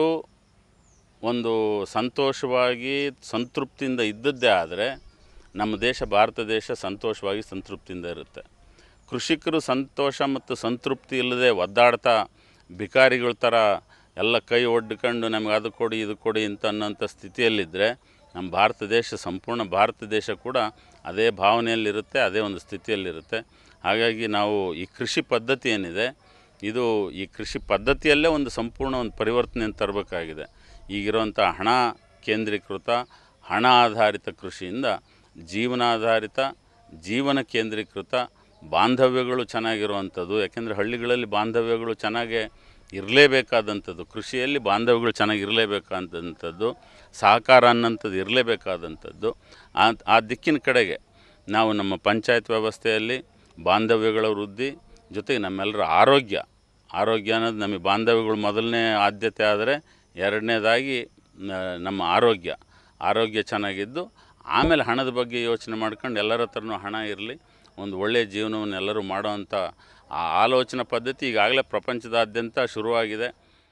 ಒಂದು ಸಂತೋಷವಾಗಿ ಸಂತೃಪ್ತಿಯಿಂದ ಇದ್ದದ್ದೇ ಆದರೆ ನಮ್ಮ ದೇಶ ಭಾರತ ದೇಶ ಸಂತೋಷವಾಗಿ ಸಂತೃಪ್ತಿಯಿಂದ ಇರುತ್ತೆ ಕೃಷಿಕರು ಸಂತೋಷ ಮತ್ತು ಸಂತೃಪ್ತಿ ಇಲ್ಲದೆ ಒದ್ದಾಡ್ತಾ ಭಿಕಾರಿಗಳ ಥರ ಎಲ್ಲ ಕೈ ಒಡ್ಕೊಂಡು ನಮಗೆ ಅದು ಕೊಡಿ ಇದು ಕೊಡಿ ಅಂತ ಅನ್ನೋಂಥ ಸ್ಥಿತಿಯಲ್ಲಿದ್ದರೆ ನಮ್ಮ ಭಾರತ ದೇಶ ಸಂಪೂರ್ಣ ಭಾರತ ದೇಶ ಕೂಡ ಅದೇ ಭಾವನೆಯಲ್ಲಿರುತ್ತೆ ಅದೇ ಒಂದು ಸ್ಥಿತಿಯಲ್ಲಿರುತ್ತೆ ಹಾಗಾಗಿ ನಾವು ಈ ಕೃಷಿ ಪದ್ಧತಿ ಏನಿದೆ ಇದು ಈ ಕೃಷಿ ಪದ್ಧತಿಯಲ್ಲೇ ಒಂದು ಸಂಪೂರ್ಣ ಒಂದು ಪರಿವರ್ತನೆಯನ್ನು ತರಬೇಕಾಗಿದೆ ಈಗಿರುವಂಥ ಹಣ ಕೇಂದ್ರೀಕೃತ ಹಣ ಆಧಾರಿತ ಕೃಷಿಯಿಂದ ಜೀವನಾಧಾರಿತ ಜೀವನ ಕೇಂದ್ರೀಕೃತ ಬಾಂಧವ್ಯಗಳು ಚೆನ್ನಾಗಿರುವಂಥದ್ದು ಯಾಕೆಂದರೆ ಹಳ್ಳಿಗಳಲ್ಲಿ ಬಾಂಧವ್ಯಗಳು ಚೆನ್ನಾಗೇ ಇರಲೇಬೇಕಾದಂಥದ್ದು ಕೃಷಿಯಲ್ಲಿ ಬಾಂಧವ್ಯಗಳು ಚೆನ್ನಾಗಿ ಇರಲೇಬೇಕಾದಂಥದ್ದು ಸಹಕಾರ ಅನ್ನೋಂಥದ್ದು ಇರಲೇಬೇಕಾದಂಥದ್ದು ಆ ಆ ದಿಕ್ಕಿನ ಕಡೆಗೆ ನಾವು ನಮ್ಮ ಪಂಚಾಯತ್ ವ್ಯವಸ್ಥೆಯಲ್ಲಿ ಬಾಂಧವ್ಯಗಳ ವೃದ್ಧಿ ಜೊತೆಗೆ ನಮ್ಮೆಲ್ಲರ ಆರೋಗ್ಯ ಆರೋಗ್ಯ ಅನ್ನೋದು ನಮಗೆ ಬಾಂಧವ್ಯಗಳು ಮೊದಲನೇ ಆದ್ಯತೆ ಆದರೆ ಎರಡನೇದಾಗಿ ನ- ನಮ್ಮ ಆರೋಗ್ಯ ಆರೋಗ್ಯ ಚೆನ್ನಾಗಿದ್ದು ಆಮೇಲೆ ಹಣದ ಬಗ್ಗೆ ಯೋಚನೆ ಮಾಡ್ಕೊಂಡು ಎಲ್ಲರ ಹತ್ರನೂ ಹಣ ಇರಲಿ ಒಂದು ಒಳ್ಳೆಯ ಜೀವನವನ್ನು ಎಲ್ಲರೂ ಮಾಡೋವಂಥ ಆ ಆಲೋಚನಾ ಪದ್ಧತಿ ಈಗಾಗಲೇ ಪ್ರಪಂಚದಾದ್ಯಂತ ಶುರುವಾಗಿದೆ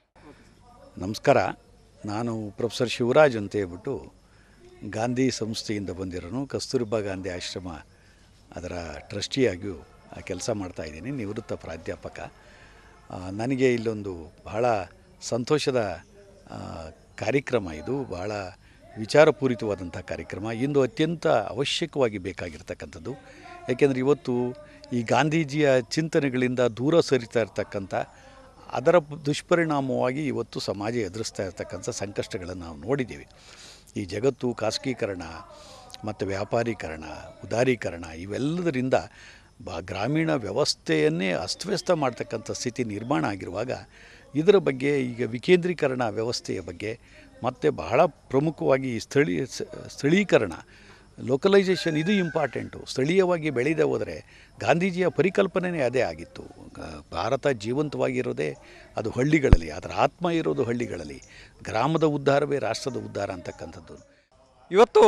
ನಮಸ್ಕಾರ ನಾನು ಪ್ರೊಫೆಸರ್ ಶಿವರಾಜ್ ಅಂತ ಹೇಳ್ಬಿಟ್ಟು ಗಾಂಧಿ ಸಂಸ್ಥೆಯಿಂದ ಬಂದಿರೋನು ಕಸ್ತೂರ್ಬಾ ಗಾಂಧಿ ಆಶ್ರಮ ಅದರ ಟ್ರಸ್ಟಿಯಾಗಿಯೂ ಕೆಲಸ ಮಾಡ್ತಾಯಿದ್ದೀನಿ ನಿವೃತ್ತ ಪ್ರಾಧ್ಯಾಪಕ ಆ, ನನಗೆ ಇಲ್ಲೊಂದು ಬಹಳ ಸಂತೋಷದ ಆ, ಕಾರ್ಯಕ್ರಮ ಇದು ಬಹಳ ವಿಚಾರಪೂರಿತವಾದಂಥ ಕಾರ್ಯಕ್ರಮ ಇಂದು ಅತ್ಯಂತ ಅವಶ್ಯಕವಾಗಿ ಬೇಕಾಗಿರ್ತಕ್ಕಂಥದ್ದು ಯಾಕೆಂದರೆ ಇವತ್ತು ಈ ಗಾಂಧೀಜಿಯ ಚಿಂತನೆಗಳಿಂದ ದೂರ ಸರಿತಾ ಇರ್ತಕ್ಕಂಥ ಅದರ ದುಷ್ಪರಿಣಾಮವಾಗಿ ಇವತ್ತು ಸಮಾಜ ಎದುರಿಸ್ತಾ ಇರ್ತಕ್ಕಂಥ ಸಂಕಷ್ಟಗಳನ್ನು ನಾವು ನೋಡಿದ್ದೀವಿ ಈ ಜಗತ್ತು ಖಾಸಗೀಕರಣ ಮತ್ತು ವ್ಯಾಪಾರೀಕರಣ ಉದಾರೀಕರಣ ಇವೆಲ್ಲದರಿಂದ ಬ ಗ್ರಾಮೀಣ ವ್ಯವಸ್ಥೆಯನ್ನೇ ಅಸ್ತವ್ಯಸ್ತ ಮಾಡ್ತಕ್ಕಂಥ ಸ್ಥಿತಿ ನಿರ್ಮಾಣ ಆಗಿರುವಾಗ ಇದರ ಬಗ್ಗೆ ಈಗ ವಿಕೇಂದ್ರೀಕರಣ ವ್ಯವಸ್ಥೆಯ ಬಗ್ಗೆ ಮತ್ತು ಬಹಳ ಪ್ರಮುಖವಾಗಿ ಈ ಸ್ಥಳೀಯ ಸ- ಸ್ಥಳೀಕರಣ ಲೋಕಲೈಸೇಷನ್ ಇದು ಇಂಪಾರ್ಟೆಂಟು ಸ್ಥಳೀಯವಾಗಿ ಬೆಳೆದೇ ಹೋದರೆ ಗಾಂಧೀಜಿಯ ಪರಿಕಲ್ಪನೆಯೇ ಅದೇ ಆಗಿತ್ತು ಗ- ಭಾರತ ಜೀವಂತವಾಗಿರೋದೇ ಅದು ಹಳ್ಳಿಗಳಲ್ಲಿ ಅದರ ಆತ್ಮ ಇರೋದು ಹಳ್ಳಿಗಳಲ್ಲಿ ಗ್ರಾಮದ ಉದ್ಧಾರವೇ ರಾಷ್ಟ್ರದ ಉದ್ಧಾರ ಅಂತಕ್ಕಂಥದ್ದು ಇವತ್ತು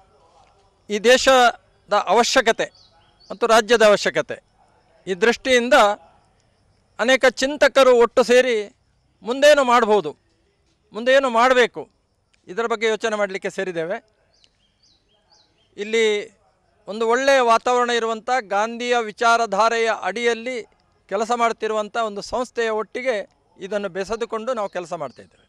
ಈ ದೇಶದ ಅವಶ್ಯಕತೆ ಮತ್ತು ರಾಜ್ಯದ ಅವಶ್ಯಕತೆ ಈ ದೃಷ್ಟಿಯಿಂದ ಅನೇಕ ಚಿಂತಕರು ಒಟ್ಟು ಸೇರಿ ಮುಂದೇನು ಮಾಡ್ಬೋದು ಮುಂದೇನು ಮಾಡಬೇಕು ಇದರ ಬಗ್ಗೆ ಯೋಚನೆ ಮಾಡಲಿಕ್ಕೆ ಸೇರಿದ್ದೇವೆ ಇಲ್ಲಿ ಒಂದು ಒಳ್ಳೆಯ ವಾತಾವರಣ ಇರುವಂಥ ಗಾಂಧಿಯ ವಿಚಾರಧಾರೆಯ ಅಡಿಯಲ್ಲಿ ಕೆಲಸ ಮಾಡ್ತಿರುವಂಥ ಒಂದು ಸಂಸ್ಥೆಯ ಒಟ್ಟಿಗೆ ಇದನ್ನು ಬೆಸೆದುಕೊಂಡು ನಾವು ಕೆಲಸ ಮಾಡ್ತಾಯಿದ್ದೇವೆ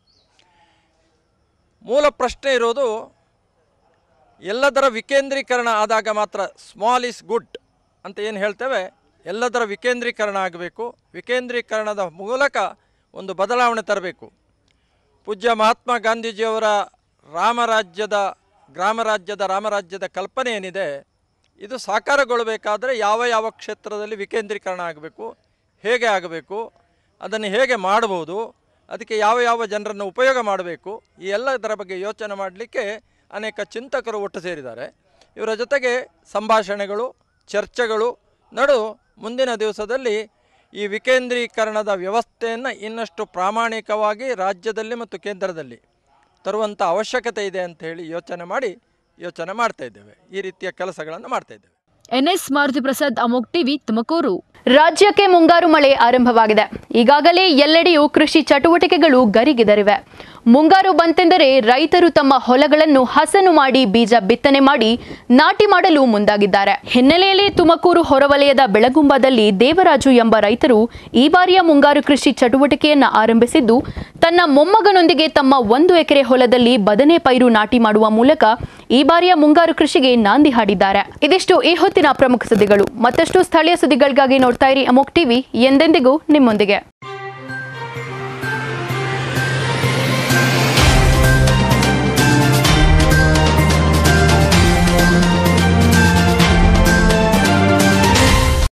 ಮೂಲ ಪ್ರಶ್ನೆ ಇರೋದು ಎಲ್ಲದರ ವಿಕೇಂದ್ರೀಕರಣ ಆದಾಗ ಮಾತ್ರ ಸ್ಮಾಲ್ ಇಸ್ ಗುಡ್ ಅಂತ ಏನು ಹೇಳ್ತೇವೆ ಎಲ್ಲದರ ವಿಕೇಂದ್ರೀಕರಣ ಆಗಬೇಕು ವಿಕೇಂದ್ರೀಕರಣದ ಮೂಲಕ ಒಂದು ಬದಲಾವಣೆ ತರಬೇಕು ಪೂಜ್ಯ ಮಹಾತ್ಮ ಗಾಂಧೀಜಿಯವರ ರಾಮರಾಜ್ಯದ ಗ್ರಾಮರಾಜ್ಯದ ರಾಮರಾಜ್ಯದ ಕಲ್ಪನೆ ಏನಿದೆ ಇದು ಸಾಕಾರಗೊಳ್ಳಬೇಕಾದರೆ ಯಾವ ಯಾವ ಕ್ಷೇತ್ರದಲ್ಲಿ ವಿಕೇಂದ್ರೀಕರಣ ಆಗಬೇಕು ಹೇಗೆ ಆಗಬೇಕು ಅದನ್ನು ಹೇಗೆ ಮಾಡಬಹುದು ಅದಕ್ಕೆ ಯಾವ ಯಾವ ಜನರನ್ನು ಉಪಯೋಗ ಮಾಡಬೇಕು ಈ ಎಲ್ಲದರ ಬಗ್ಗೆ ಯೋಚನೆ ಮಾಡಲಿಕ್ಕೆ ಅನೇಕ ಚಿಂತಕರು ಒಟ್ಟು ಸೇರಿದ್ದಾರೆ ಇವರ ಜೊತೆಗೆ ಸಂಭಾಷಣೆಗಳು ಚರ್ಚೆಗಳು ನಡು ಮುಂದಿನ ದಿವಸದಲ್ಲಿ ಈ ವಿಕೇಂದ್ರೀಕರಣದ ವ್ಯವಸ್ಥೆಯನ್ನು ಇನ್ನಷ್ಟು ಪ್ರಾಮಾಣಿಕವಾಗಿ ರಾಜ್ಯದಲ್ಲಿ ಮತ್ತು ಕೇಂದ್ರದಲ್ಲಿ ತರುವಂಥ ಅವಶ್ಯಕತೆ ಇದೆ ಅಂತ ಹೇಳಿ ಯೋಚನೆ ಮಾಡಿ ಯೋಚನೆ ಮಾಡ್ತಾ ಇದ್ದೇವೆ ಈ ರೀತಿಯ ಕೆಲಸಗಳನ್ನು ಮಾಡ್ತಾ ಇದ್ದೇವೆ ಎನ್ಎಸ್ ಮಾರುತಿ ಪ್ರಸಾದ್ ಅಮೋಕ್ ಟಿವಿ ತುಮಕೂರು ರಾಜ್ಯಕ್ಕೆ ಮುಂಗಾರು ಮಳೆ ಆರಂಭವಾಗಿದೆ ಈಗಾಗಲೇ ಎಲ್ಲೆಡೆಯೂ ಕೃಷಿ ಚಟುವಟಿಕೆಗಳು ಗರಿಗೆದರಿವೆ ಮುಂಗಾರು ಬಂತೆಂದರೆ ರೈತರು ತಮ್ಮ ಹೊಲಗಳನ್ನು ಹಸನು ಮಾಡಿ ಬೀಜ ಬಿತ್ತನೆ ಮಾಡಿ ನಾಟಿ ಮಾಡಲು ಮುಂದಾಗಿದ್ದಾರೆ ಹಿನ್ನೆಲೆಯಲ್ಲಿ ತುಮಕೂರು ಹೊರವಲಯದ ಬೆಳಗುಂಬದಲ್ಲಿ ದೇವರಾಜು ಎಂಬ ರೈತರು ಈ ಬಾರಿಯ ಮುಂಗಾರು ಕೃಷಿ ಚಟುವಟಿಕೆಯನ್ನ ಆರಂಭಿಸಿದ್ದು ತನ್ನ ಮೊಮ್ಮಗನೊಂದಿಗೆ ತಮ್ಮ ಒಂದು ಎಕರೆ ಹೊಲದಲ್ಲಿ ಬದನೆ ಪೈರು ನಾಟಿ ಮಾಡುವ ಮೂಲಕ ಈ ಬಾರಿಯ ಮುಂಗಾರು ಕೃಷಿಗೆ ನಾಂದಿ ಹಾಡಿದ್ದಾರೆ ಇದಿಷ್ಟು ಈ ಹೊತ್ತಿನ ಪ್ರಮುಖ ಸುದ್ದಿಗಳು ಮತ್ತಷ್ಟು ಸ್ಥಳೀಯ ಸುದ್ದಿಗಳಿಗಾಗಿ ನೋಡ್ತಾ ಇರಿ ಅಮೋಕ್ ಟಿವಿ ಎಂದೆಂದಿಗೂ ನಿಮ್ಮೊಂದಿಗೆ